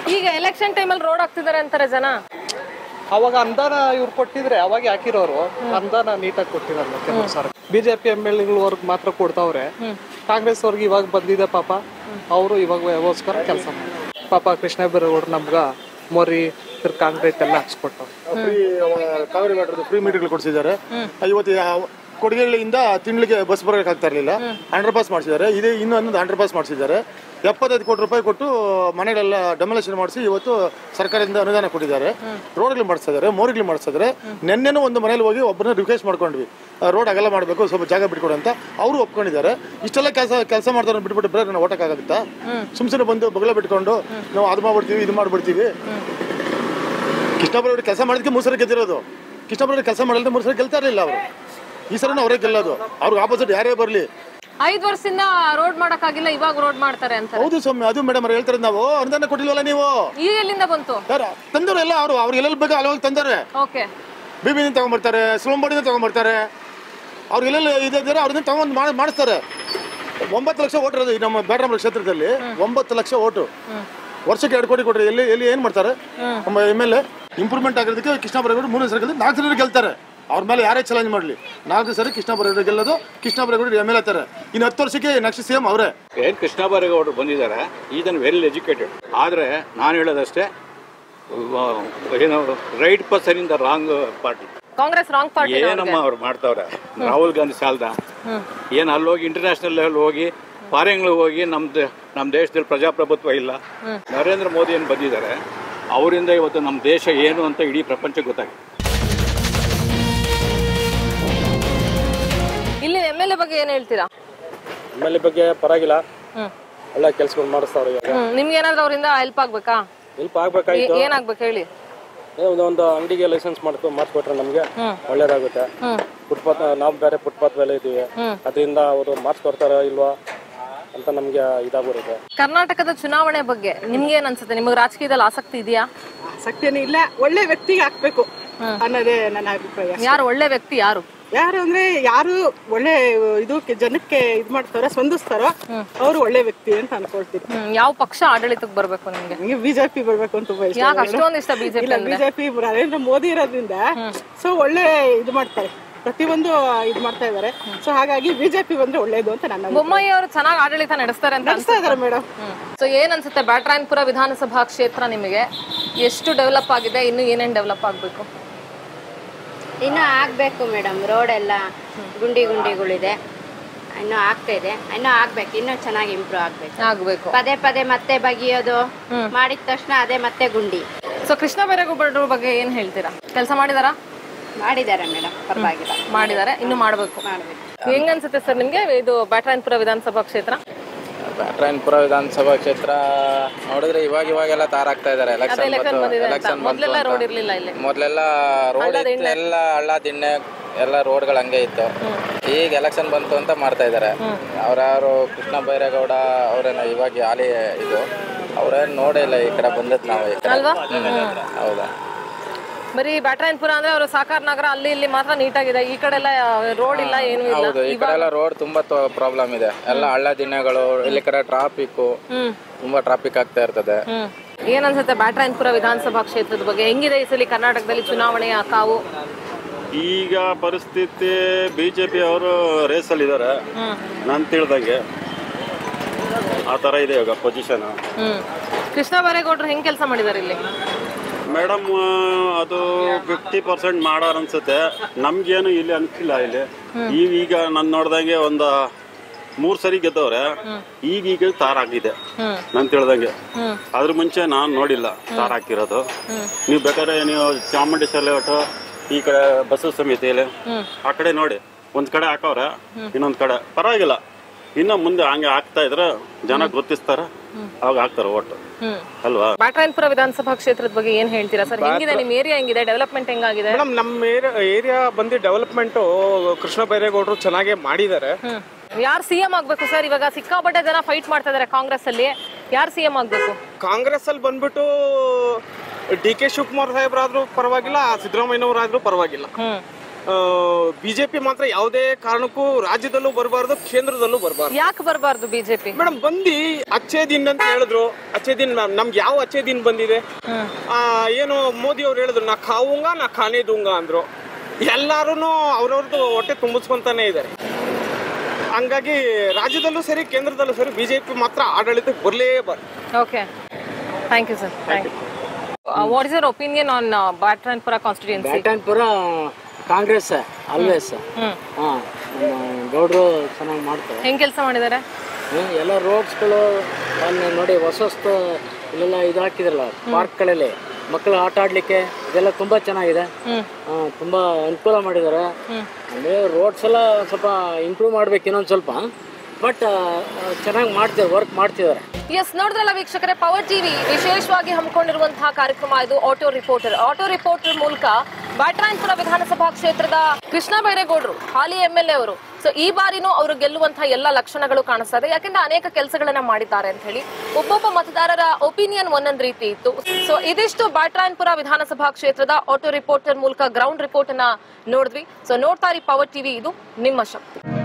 ಈಗ ಎಲೆಕ್ಷನ್ ಟೈಮಲ್ಲಿ ರೋಡ್ ಹಾಕ್ತಿದ್ದಾರೆ ಅಂತಾರೆ ಜನ ಅವಾಗ ಅನುದಾನ ಇವ್ರು ಕೊಟ್ಟಿದ್ರೆ ಅವಾಗ ಹಾಕಿರೋರು ಅನುದಾನ ನೀಟಾಗಿ ಕೊಟ್ಟಿರಲ್ಲ ಕೆಲವು ಸರ್ ಬಿಜೆಪಿ ಎಮ್ ಎಲ್ ಎಗಳವರ್ಗ್ ಮಾತ್ರ ಕೊಡ್ತಾವ್ರೆ ಕಾಂಗ್ರೆಸ್ ಅವ್ರಿಗೆ ಇವಾಗ ಬಂದಿದೆ ಪಾಪ ಅವರು ಇವಾಗ ವ್ಯವಸ್ಕರ ಕೆಲಸ ಮಾಡಿ ಪಾಪ ಕೃಷ್ಣ ಬೈರೇಗೌಡರು ನಮ್ಗ ಮೊರಿ ತಿರ್ ಕಾಂಕ್ರೀಟ್ ಎಲ್ಲ ಹಾಕ್ಸ್ಕೊಟ್ಟವ್ರು ಫ್ರೀ ಕಾವೇರಿ ವಾಟರ್ ಫ್ರೀ ಮೀಟರ್ಗಳು ಕೊಡಿಸಿದ್ದಾರೆ ಇವತ್ತು ಯಾವ- ಕೊಡಗಳ್ಳಿಯಿಂದ ತಿಂಗಳಿಗೆ ಬಸ್ ಬರೋಕೆ ಆಗ್ತಾ ಇರಲಿಲ್ಲ ಅಂಡರ್ ಪಾಸ್ ಮಾಡಿಸಿದ್ದಾರೆ ಇದೇ ಇನ್ನೊಂದು ಅಂಡರ್ ಪಾಸ್ ಮಾಡಿಸಿದ್ದಾರೆ ಎಪ್ಪತ್ತೈದು ಕೋಟಿ ರೂಪಾಯಿ ಕೊಟ್ಟು ಮನೆಗಳೆಲ್ಲ ಡೆಮೊಲೇಷನ್ ಮಾಡಿಸಿ ಇವತ್ತು ಸರ್ಕಾರದಿಂದ ಅನುದಾನ ಕೊಟ್ಟಿದ್ದಾರೆ ರೋಡ್ಗಳು ಮಾಡಿಸ್ತಾ ಇದ್ದಾರೆ ಮೋರಿಗಳು ಮಾಡಿಸ್ತಾ ಇದ್ದಾರೆ ನಿನ್ನೆನೂ ಒಂದು ಮನೇಲಿ ಹೋಗಿ ಒಬ್ಬರನ್ನ ರಿಕ್ವೆಸ್ಟ್ ಮಾಡ್ಕೊಂಡ್ವಿ ರೋಡ್ ಅಗಲ ಮಾಡಬೇಕು ಸ್ವಲ್ಪ ಜಾಗ ಬಿಟ್ಕೊಡು ಅಂತ ಅವರು ಒಪ್ಕೊಂಡಿದ್ದಾರೆ ಇಷ್ಟೆಲ್ಲ ಕೆಲಸ ಕೆಲಸ ಮಾಡ್ತಾರೆ ಬಿಟ್ಬಿಟ್ಟು ಬೇರೆ ನಾನು ಓಟಕ್ಕಾಗುತ್ತಾ ಸುಮ್ ಸುಮ್ಮನೆ ಬಂದು ಬಗಲ ಬಿಟ್ಕೊಂಡು ನಾವು ಅದು ಮಾಡ್ಬಿಡ್ತೀವಿ ಇದು ಮಾಡ್ಬಿಡ್ತೀವಿ ಕೃಷ್ಣಪ್ಪರವ್ರು ಕೆಲಸ ಮಾಡಿದಕ್ಕೆ ಮೂರು ಸರಿ ಗೆದ್ದಿರೋದು ಕೃಷ್ಣಪ್ಪರವ್ರು ಕೆಲಸ ಮಾಡಿದ್ರೆ ಮೂರು ಸರಿ ಗೆಲ್ತಾ ಇರಲಿಲ್ಲ ಅವರು ಈ ಸರಿನೂ ಅವರೇ ಗೆಲ್ಲೋದು ಅವ್ರಿಗೆ ಆಪೋಸಿಟ್ ಯಾರೇ ಬರಲಿ ಐದ್ ವರ್ಷದಿಂದ ರೋಡ್ ಮಾಡಕ್ಕಾಗಿಲ್ಲ ಇವಾಗ ರೋಡ್ ಮಾಡ್ತಾರೆ ಅಂತ ಹೌದು ಸ್ವಾಮಿ ಅದು ಮೇಡಮ್ ಅವ್ರು ಹೇಳ್ತಾರೆ ನಾವು ಅನುದಾನ ಕೊಟ್ಟಿಲ್ವಲ್ಲ ನೀವು ಈಗ ಎಲ್ಲಿಂದ ಬಂತು ಯಾರು ತಂದವ್ರು ಎಲ್ಲ ಅವರು ಅವ್ರಿಗೆ ಎಲ್ಲೆಲ್ಲಿ ಬೇಕು ಅಲ್ಲಿ ಹೋಗಿ ತಂದಾರೆ ಓಕೆ ಬಿಬಿನಿಂದ ತಗೊಂಡ್ಬರ್ತಾರೆ ಸುಳಂಬಡಿಯಿಂದ ತಗೊಂಡ್ಬರ್ತಾರೆ ಅವ್ರಿಗೆ ಎಲ್ಲೆಲ್ಲಿ ಇದ್ದಾರೆ ಅವ್ರನ್ನ ತಗೊಂಡು ಮಾಡಿ ಮಾಡಿಸ್ತಾರೆ ಒಂಬತ್ತು ಲಕ್ಷ ಓಟ್ ಇರೋದು ಈ ನಮ್ಮ ಬೇಡರಾಮ ಕ್ಷೇತ್ರದಲ್ಲಿ ಒಂಬತ್ತು ಲಕ್ಷ ಓಟು ವರ್ಷಕ್ಕೆ ಎರಡು ಕೋಟಿ ಕೊಟ್ಟರೆ ಎಲ್ಲಿ ಎಲ್ಲಿ ಏನು ಮಾಡ್ತಾರೆ ನಮ್ಮ ಎಮ್ ಎಲ್ ಎ ಇಂಪ್ರೂವ್ಮೆಂಟ್ ಆಗಿರೋದಕ್ಕೆ ಕೃಷ್ಣ ಬರೇಗೌಡ ಮೂರನೇ ಸರಿ ಗೆದ್ದು ನಾಲ್ಕು ಸರಿ ಗೆಲ್ತಾರೆ ಅವ್ರ ಮೇಲೆ ಯಾರೇ ಚಾಲೆಂಜ್ ಮಾಡಲಿ ನಾಲ್ಕು ಸರಿ ಕೃಷ್ಣ ಬರೇಗೌಡ ಗೆಲ್ಲೋದು Krishna Byregowda M L A ತಾರೆ ಇನ್ನು ಹತ್ತು ವರ್ಷಕ್ಕೆ ನೆಕ್ಸ್ಟ್ ಸಿ ಎಂ ಅವರೇ ಏನು ಕೃಷ್ಣ ಬೈರೇಗೌಡರು ಬಂದಿದ್ದಾರೆ ಈದನ್ ವೆಲ್ ಎಜುಕೇಟೆಡ್ ಆದರೆ ನಾನು ಹೇಳೋದಷ್ಟೇ ವ- ಏನು right person in the wrong party Congress wrong party ಏನಮ್ಮ ಅವ್ರು ಮಾಡ್ತಾವ್ರೆ ರಾಹುಲ್ ಗಾಂಧಿ ಸಾಲ್ದ ಏನು ಅಲ್ಲಿ ಹೋಗಿ ಇಂಟರ್ನ್ಯಾಷನಲ್ ಲೆವೆಲ್ ಹೋಗಿ ಫಾರಿನ್ಗಳಿಗೆ ಹೋಗಿ ನಮ್ದು ನಮ್ಮ ದೇಶದಲ್ಲಿ ಪ್ರಜಾಪ್ರಭುತ್ವ ಇಲ್ಲ ನರೇಂದ್ರ ಮೋದಿ ಏನು ಬಂದಿದ್ದಾರೆ ಅವರಿಂದ ಇವತ್ತು ನಮ್ಮ ದೇಶ ಏನು ಅಂತ ಇಡೀ ಪ್ರಪಂಚಕ್ಕೆ ಗೊತ್ತಾಗಿದೆ ಇಲ್ಲಿ ಎಮ್ ಎಲ್ ಎ ಬಗ್ಗೆ ಏನ್ ಹೇಳ್ತೀರಾ ಎಮ್ ಎಲ್ ಎ ಬಗ್ಗೆ ಪರವಾಗಿಲ್ಲ ಹ್ಮ್. ಒಳ್ಳೆ ಕೆಲ್ಸಗಳು ಮಾಡಿಸ್ತಾವ್ರೆ ಇವಾಗ ಹ್ಮ್ ನಿಮ್ಗೆ ಏನಾದ್ರು ಅವರಿಂದ ಹೆಲ್ಪ್ ಆಗ್ಬೇಕಾ ಹೆಲ್ಪ್ ಆಗ್ಬೇಕಾಯ್ತು ಏ- ಏನಾಗ್ಬೇಕು ಹೇಳಿ ಒಂದು ಒಂದು ಅಂಗಡಿಗೆ ಲೈಸೆನ್ಸ್ ಮಾಡ್ಕೊ ಮಾಡಿಸ್ಕೊಟ್ರೆ ನಮ್ಗೆ ಹ್ಮ್. ಒಳ್ಳೇದಾಗುತ್ತೆ ಹ್ಮ್. ಫುಟ್ಪಾತ್ ನಾವು ಬೇರೆ ಫುಟ್ಪಾತ್ ಮೇಲೆ ಇದ್ದೀವಿ ಹ್ಮ್. ಅದರಿಂದ ಅವರು ಮಾಡಿಸ್ಕೊಡ್ತಾರ ಇಲ್ವಾ ಅಂತ ನಮ್ಗೆ ಇದಾಗ್ಬಿಡುತ್ತೆ ಕರ್ನಾಟಕದ ಚುನಾವಣೆ ಬಗ್ಗೆ ನಿಮ್ಗೆ ಏನ್ ಅನ್ಸುತ್ತೆ ನಿಮಗೆ ರಾಜಕೀಯದಲ್ಲಿ ಆಸಕ್ತಿ ಇದೆಯಾ ಆಸಕ್ತಿನೇ ಇಲ್ಲ ಒಳ್ಳೆ ವ್ಯಕ್ತಿಗೆ ಹಾಕ್ಬೇಕು ಅನ್ನೋದೇ ನನ್ನ ಅಭಿಪ್ರಾಯ ಅಷ್ಟೇ. ಯಾರು ಒಳ್ಳೆ ವ್ಯಕ್ತಿ ಯಾರು ಯಾರು ಅಂದ್ರೆ ಯಾರು ಒಳ್ಳೆ ಇದು ಜನಕ್ಕೆ ಇದ್ ಮಾಡ್ತಾರೋ ಸ್ಪಂದಿಸ್ತಾರೋ ಅವರು ಒಳ್ಳೆ ವ್ಯಕ್ತಿ ಅಂತ ಅನ್ಕೊಳ್ತೀನಿ ಹ್ಮ್, ಯಾವ ಪಕ್ಷ ಆಡಳಿತಕ್ಕೆ ಬರ್ಬೇಕು ನಿಮ್ಗೆ ನಂಗೆ ಬಿಜೆಪಿ ಬರ್ಬೇಕು ಅಂತ ತುಂಬಾ ಇಷ್ಟ ಯಾಕೆ madam. ಅಷ್ಟೊಂದ್ ಇಷ್ಟ BJP ಇಲ್ಲ ಅಂದ್ರೆ? ಬಿಜೆಪಿ ನರೇಂದ್ರ ಮೋದಿ ಇರೋದ್ರಿಂದ ಸೊ ಒಳ್ಳೆ ಇದು ಮಾಡ್ತಾರೆ ಪ್ರತಿಯೊಂದು ಇದು ಮಾಡ್ತಾ ಇದಾರೆ ಸೊ ಹಾಗಾಗಿ ಬಿಜೆಪಿ ಬಂದ್ರೆ ಒಳ್ಳೇದು ಅಂತ ನನ್ನ ಅಭಿಪ್ರಾಯ. ಬೊಮ್ಮಾಯಿ ಅವರು ಚೆನ್ನಾಗಿ ಆಡಳಿತ ನಡೆಸ್ತಾರೆ ಅಂತ ನಡೆಸ್ತಾ ಇದಾರೆ ಮೇಡಮ್ ಸೊ ಏನ್ ಅನ್ಸುತ್ತೆ ಬ್ಯಾಟ್ರಾಯನ್ಪುರ ವಿಧಾನಸಭಾ ಕ್ಷೇತ್ರ ನಿಮಗೆ ಎಷ್ಟು ಡೆವಲಪ್ ಆಗಿದೆ ಇನ್ನು ಏನೇನ್ ಡೆವಲಪ್ ಆಗ್ಬೇಕು ಇನ್ನೂ ಆಗಬೇಕು ಮೇಡಮ್ ರೋಡ್ ಎಲ್ಲ ಗುಂಡಿ ಗುಂಡಿಗಳಿದೆ ಇನ್ನೂ ಆಗ್ತಾ ಇದೆ ಇನ್ನೂ ಆಗ್ಬೇಕು ಇನ್ನೂ ಚೆನ್ನಾಗಿ ಇಂಪ್ರೂವ್ ಆಗ್ಬೇಕು ಆಗ್ಬೇಕು ಪದೇ ಪದೇ ಮತ್ತೆ ಬಗೆಯೋದು ಮಾಡಿದ ತಕ್ಷಣ ಅದೇ ಮತ್ತೆ ಗುಂಡಿ ಸೊ ಕೃಷ್ಣ ಬೈರೇಗೌಡರ ಬಗ್ಗೆ ಏನ್ ಹೇಳ್ತೀರಾ ಕೆಲಸ ಮಾಡಿದಾರಾ ಮಾಡಿದ್ದಾರೆ ಮೇಡಮ್ ಪರವಾಗಿಲ್ಲ ಮಾಡಿದ್ದಾರೆ ಇನ್ನು ಮಾಡ್ಬೇಕು ಹೆಂಗ್ ಅನ್ಸುತ್ತೆ ಸರ್ ನಿಮ್ಗೆ ಇದು ಬ್ಯಾಟ್ರಾಯನ್ಪುರ ವಿಧಾನಸಭಾ ಕ್ಷೇತ್ರ ರಾಯನಪುರ ವಿಧಾನಸಭಾ ಕ್ಷೇತ್ರ ನೋಡಿದ್ರೆ ಇವಾಗ ಇವಾಗೆಲ್ಲ ತಾರಾಗ್ತಾ ಇದಾರೆ ಅದೇ ಎಲೆಕ್ಷನ್ ಎಲೆಕ್ಷನ್ ಬಂತು ಬಂದಿದೆ ಅಂತ ಎಲೆಕ್ಷನ್ ಮೊದ್ಲೆಲ್ಲ ರೋಡ್ ಬಂತು ಇರ್ಲಿಲ್ಲ ಇಲ್ಲಿ ಮೊದ್ಲೆಲ್ಲ ರೋಡ್ ಹಳ್ಳ ಇತ್ತು ದಿಣ್ಣೆ. ಎಲ್ಲ ಹಳ್ಳ ದಿಣ್ಣೆ ಎಲ್ಲ ರೋಡ್ಗಳು ಹಂಗೆ ಇತ್ತು ಈಗ ಎಲೆಕ್ಷನ್ ಬಂತು ಅಂತ ಮಾಡ್ತಾ ಇದಾರೆ ಅವ್ರ್ಯಾರು ಕೃಷ್ಣ ಬೈರೇಗೌಡ ಅವ್ರೇನ ಇವಾಗ ಹಾಲಿ ಇದು ಅವ್ರೇನ್ ನೋಡೇ ಇಲ್ಲ ಈ ಕಡೆ ಬಂದದ್ ನಾವು ಈ ಕಡೆ ಅಲ್ವಾ? ಹ್ಮ್. ಹೌದಾ ಬರೀ ಬ್ಯಾಟ್ರಾಯನ್ಪುರ ಅಂದ್ರೆ ಅವರು ಸಾಕಾರ ನಗರ ಅಲ್ಲಿ ಇಲ್ಲಿ ಮಾತ್ರ ನೀಟಾಗಿದೆ ಈ ಕಡೆ ಎಲ್ಲ ರೋಡ್ ಇಲ್ಲ ಏನು ಇಲ್ಲ ಹೌದು ಈ ಕಡೆ ಎಲ್ಲ ರೋಡ್ ತುಂಬಾ ಪ್ರಾಬ್ಲಮ್ ಇದೆ ಎಲ್ಲ ಹಳ್ಳ ದಿಣ್ಣೆಗಳು ಇಲ್ಲಿ ಕಡೆ ಟ್ರಾಫಿಕ್ ಹ್ಮ್ ತುಂಬಾ ಟ್ರಾಫಿಕ್ ಆಗ್ತಾ ಇರ್ತದೆ ಹ್ಮ್ ಏನ್ ಅನ್ಸುತ್ತೆ ಬ್ಯಾಟ್ರಾಯನ್ಪುರ ವಿಧಾನಸಭಾ ಕ್ಷೇತ್ರದ ಬಗ್ಗೆ ಹೆಂಗಿದೆ ಈ ಸಲ ಕರ್ನಾಟಕದಲ್ಲಿ ಚುನಾವಣೆಯ ಕಾವು ಈಗ ಪರಿಸ್ಥಿತಿ ಬಿ ಜೆ ಪಿ ಅವರು ರೇಸಲ್ಲಿದ್ದಾರೆ ಹ್ಮ್ ನಾನು ತಿಳಿದಂಗೆ ಆ ಥರ ಇದೆ ಇವಾಗ ಪೊಸಿಷನ್ ಹ್ಮ್ ಕೃಷ್ಣ ಬೈರೇಗೌಡರು ಹೆಂಗ್ ಕೆಲಸ ಮಾಡಿದಾರೆ ಇಲ್ಲಿ ಮೇಡಮ್ ಅದು ಫಿಫ್ಟಿ ಪರ್ಸೆಂಟ್ ಮಾಡಾರ ಅನ್ಸುತ್ತೆ ನಮ್ಗೇನು ಇಲ್ಲಿ ಅನ್ಸಿಲ್ಲ ಇಲ್ಲಿ ಈಗ ಈಗ ನಾನು ನೋಡ್ದಂಗೆ ಒಂದು ಮೂರು ಸರಿ ಗೆದ್ದವ್ರೆ ಈಗ ಈಗ ತಾರ್ ಹಾಕಿದೆ ಹ್ಮ್ ನಾನು ತಿಳಿದಂಗೆ ಹ್ಮ್ ಅದ್ರ ಮುಂಚೆ ನಾನು ನೋಡಿಲ್ಲ ತಾರ್ ಹಾಕಿರೋದು ನೀವು ಬೇಕಾದ್ರೆ ನೀವು ಚಾಮುಂಡೇಶ್ವರಿ ಒಟ್ಟು ಈ ಕಡೆ ಬಸವ ಸಮಿತಿಯಲ್ಲಿ ಹ್ಮ್ ಆ ಕಡೆ ನೋಡಿ ಒಂದ್ ಕಡೆ ಹಾಕವ್ರೆ ಇನ್ನೊಂದ್ ಕಡೆ ಪರವಾಗಿಲ್ಲ ಇನ್ನ ಮುಂದೆ ಹಂಗೆ ಹಾಕ್ತಾ ಇದ್ರೆ ಜನ ಗುರ್ತಿಸ್ತಾರ ಅವಾಗ ಹಾಕ್ತಾರ ಓಟ್ ಹ್ಮ್ ಅಲ್ವಾ ಬ್ಯಾಟ್ರಾಯನ್ಪುರ ವಿಧಾನಸಭಾ ಕ್ಷೇತ್ರದ ಬಗ್ಗೆ ಏನ್ ಹೇಳ್ತೀರಾ ಸರ್ ಹೆಂಗಿದೆ ನಿಮ್ ಏರಿಯಾ ಹೆಂಗಿದೆ ಡೆವಲಪ್ಮೆಂಟ್ ಹೆಂಗಾಗಿದೆ ಮೇಡಮ್ ನಮ್ಮ ಏರಿಯಾ ಏರಿಯಾ ಬಂದು ಡೆವಲಪ್ಮೆಂಟು ಕೃಷ್ಣ ಬೈರೇಗೌಡರು ಚೆನ್ನಾಗೇ ಮಾಡಿದ್ದಾರೆ ಹ್ಮ್ ಯಾರು ಸಿಎಂ ಆಗ್ಬೇಕು ಸರ್ ಇವಾಗ ಸಿಕ್ಕಾಪಟ್ಟೆ ಜನ ಫೈಟ್ ಮಾಡ್ತಾ ಇದಾರೆ ಕಾಂಗ್ರೆಸ್ ಅಲ್ಲಿ ಯಾರು ಸಿಎಂ ಆಗ್ಬೇಕು ಕಾಂಗ್ರೆಸ್ ಅಲ್ಲಿ ಬಂದ್ಬಿಟ್ಟು ಡಿ ಕೆ ಶಿವಕುಮಾರ್ ಸಾಹೇಬ್ರಾದ್ರೂ ಪರವಾಗಿಲ್ಲ ಸಿದ್ದರಾಮಯ್ಯನವರಾದ್ರೂ ಪರವಾಗಿಲ್ಲ ಹ್ಮ್ ಬಿಜೆಪಿ ಮಾತ್ರ ಯಾವುದೇ ಕಾರಣಕ್ಕೂ ರಾಜ್ಯದಲ್ಲೂ ಬರಬಾರ್ದು ಕೇಂದ್ರದಲ್ಲೂ ಬರಬಾರ್ದು ಯಾಕೆ ಬರಬಾರ್ದು ಬಿಜೆಪಿ ಮೇಡಮ್ ಬಂದು ಅಚ್ಚೇ ದಿನ ಅಂತ ಹೇಳಿದ್ರು ಅಚ್ಚೇ ದಿನ ನಮ್ಗೆ ಯಾವ ಅಚ್ಚೇ ದಿನ ಬಂದಿದೆ ಆ, ಏನು ಮೋದಿ ಅವ್ರು ಹೇಳಿದ್ರು ನಾ ಖಾವುಂಗ ನಾ ಖಾನೇ ದೂಂಗ ಅಂದ್ರು ಎಲ್ಲಾರು ಅವ್ರವ್ರದ್ದು ಹೊಟ್ಟೆ ತುಂಬಿಸ್ಕೊಂತಾನೆ ಇದ್ದಾರೆ ಹಂಗಾಗಿ ರಾಜ್ಯದಲ್ಲೂ ಸರಿ ಕೇಂದ್ರದಲ್ಲೂ ಸರಿ ಬಿಜೆಪಿ ಮಾತ್ರ ಆಡಳಿತಕ್ಕೆ ಬರಲೇಬಾರ್ದು okay thank you sir thank you what is your opinion on Byatarayanapura constituency Byatarayanapura Congress always hmm ಹಾಂ ನಮ್ಮ ಗೌಡ್ರು ಚೆನ್ನಾಗಿ ಮಾಡ್ತಾರೆ ಹೆಂಗ್ ಕೆಲಸ ಮಾಡಿದ್ದಾರೆ ಹ್ಮ್, ಎಲ್ಲ ರೋಡ್ಸ್ಗಳು ಅಲ್ಲಿ ನೋಡಿ ಹೊಸ ಹೊಸ್ತು ಇಲ್ಲೆಲ್ಲ ಇದು ಹಾಕಿದ್ರಲ್ಲ ಪಾರ್ಕ್ಗಳಲ್ಲಿ ಮಕ್ಕಳು ಆಟ ಆಡ್ಲಿಕ್ಕೆ ಇದೆಲ್ಲ ತುಂಬಾ ಚೆನ್ನಾಗಿದೆ ಹ್ಮ್ ಆ, ತುಂಬಾ ಅನುಕೂಲ ಮಾಡಿದ್ದಾರೆ ಹ್ಮ್ ಆಮೇಲೆ ರೋಡ್ಸ್ ಎಲ್ಲ ಸ್ವಲ್ಪ ಇಂಪ್ರೂವ್ ಮಾಡ್ಬೇಕು ಇನ್ನೊಂದು ಸ್ವಲ್ಪ ಬಟ್ ಚೆನ್ನಾಗಿ ಮಾಡ್ತಿದ್ದಾರೆ ವರ್ಕ್ ಮಾಡ್ತಿದ್ದಾರೆ ಎಸ್ ನೋಡಿದ್ರಲ್ಲ ವೀಕ್ಷಕರೇ ಪವರ್ ಟಿವಿ ವಿಶೇಷವಾಗಿ ಹಮ್ಮಿಕೊಂಡಿರುವಂತಹ ಕಾರ್ಯಕ್ರಮ ಇದು ಆಟೋ ರಿಪೋರ್ಟರ್ ಆಟೋ ರಿಪೋರ್ಟರ್ ಮೂಲಕ ಬ್ಯಾಟರಾಯನ್ಪುರ ವಿಧಾನಸಭಾ ಕ್ಷೇತ್ರದ ಕೃಷ್ಣ ಬೈರೇಗೌಡರು ಹಾಲಿ ಎಂ ಎಲ್ ಎ ಅವರು ಸೊ ಈ ಬಾರಿನೂ ಅವರು ಗೆಲ್ಲುವಂತಹ ಎಲ್ಲ ಲಕ್ಷಣಗಳು ಕಾಣಿಸ್ತಾ ಇದೆ ಯಾಕೆಂದ್ರೆ ಅನೇಕ ಕೆಲಸಗಳನ್ನ ಮಾಡಿದ್ದಾರೆ ಅಂತ ಹೇಳಿ ಒಬ್ಬೊಬ್ಬ ಮತದಾರರ ಒಪಿನಿಯನ್ ಒಂದೊಂದು ರೀತಿ ಇತ್ತು ಸೊ ಇದಿಷ್ಟು ಬ್ಯಾಟರಾಯನ್ಪುರ ವಿಧಾನಸಭಾ ಕ್ಷೇತ್ರದ ಆಟೋ ರಿಪೋರ್ಟರ್ ಮೂಲಕ ಗ್ರೌಂಡ್ ರಿಪೋರ್ಟ್ ಅನ್ನ ನೋಡಿದ್ವಿ ಸೊ ನೋಡ್ತಾ ಇರಿ ಪವರ್ ಟಿವಿ ಇದು ನಿಮ್ಮ ಶಕ್ತಿ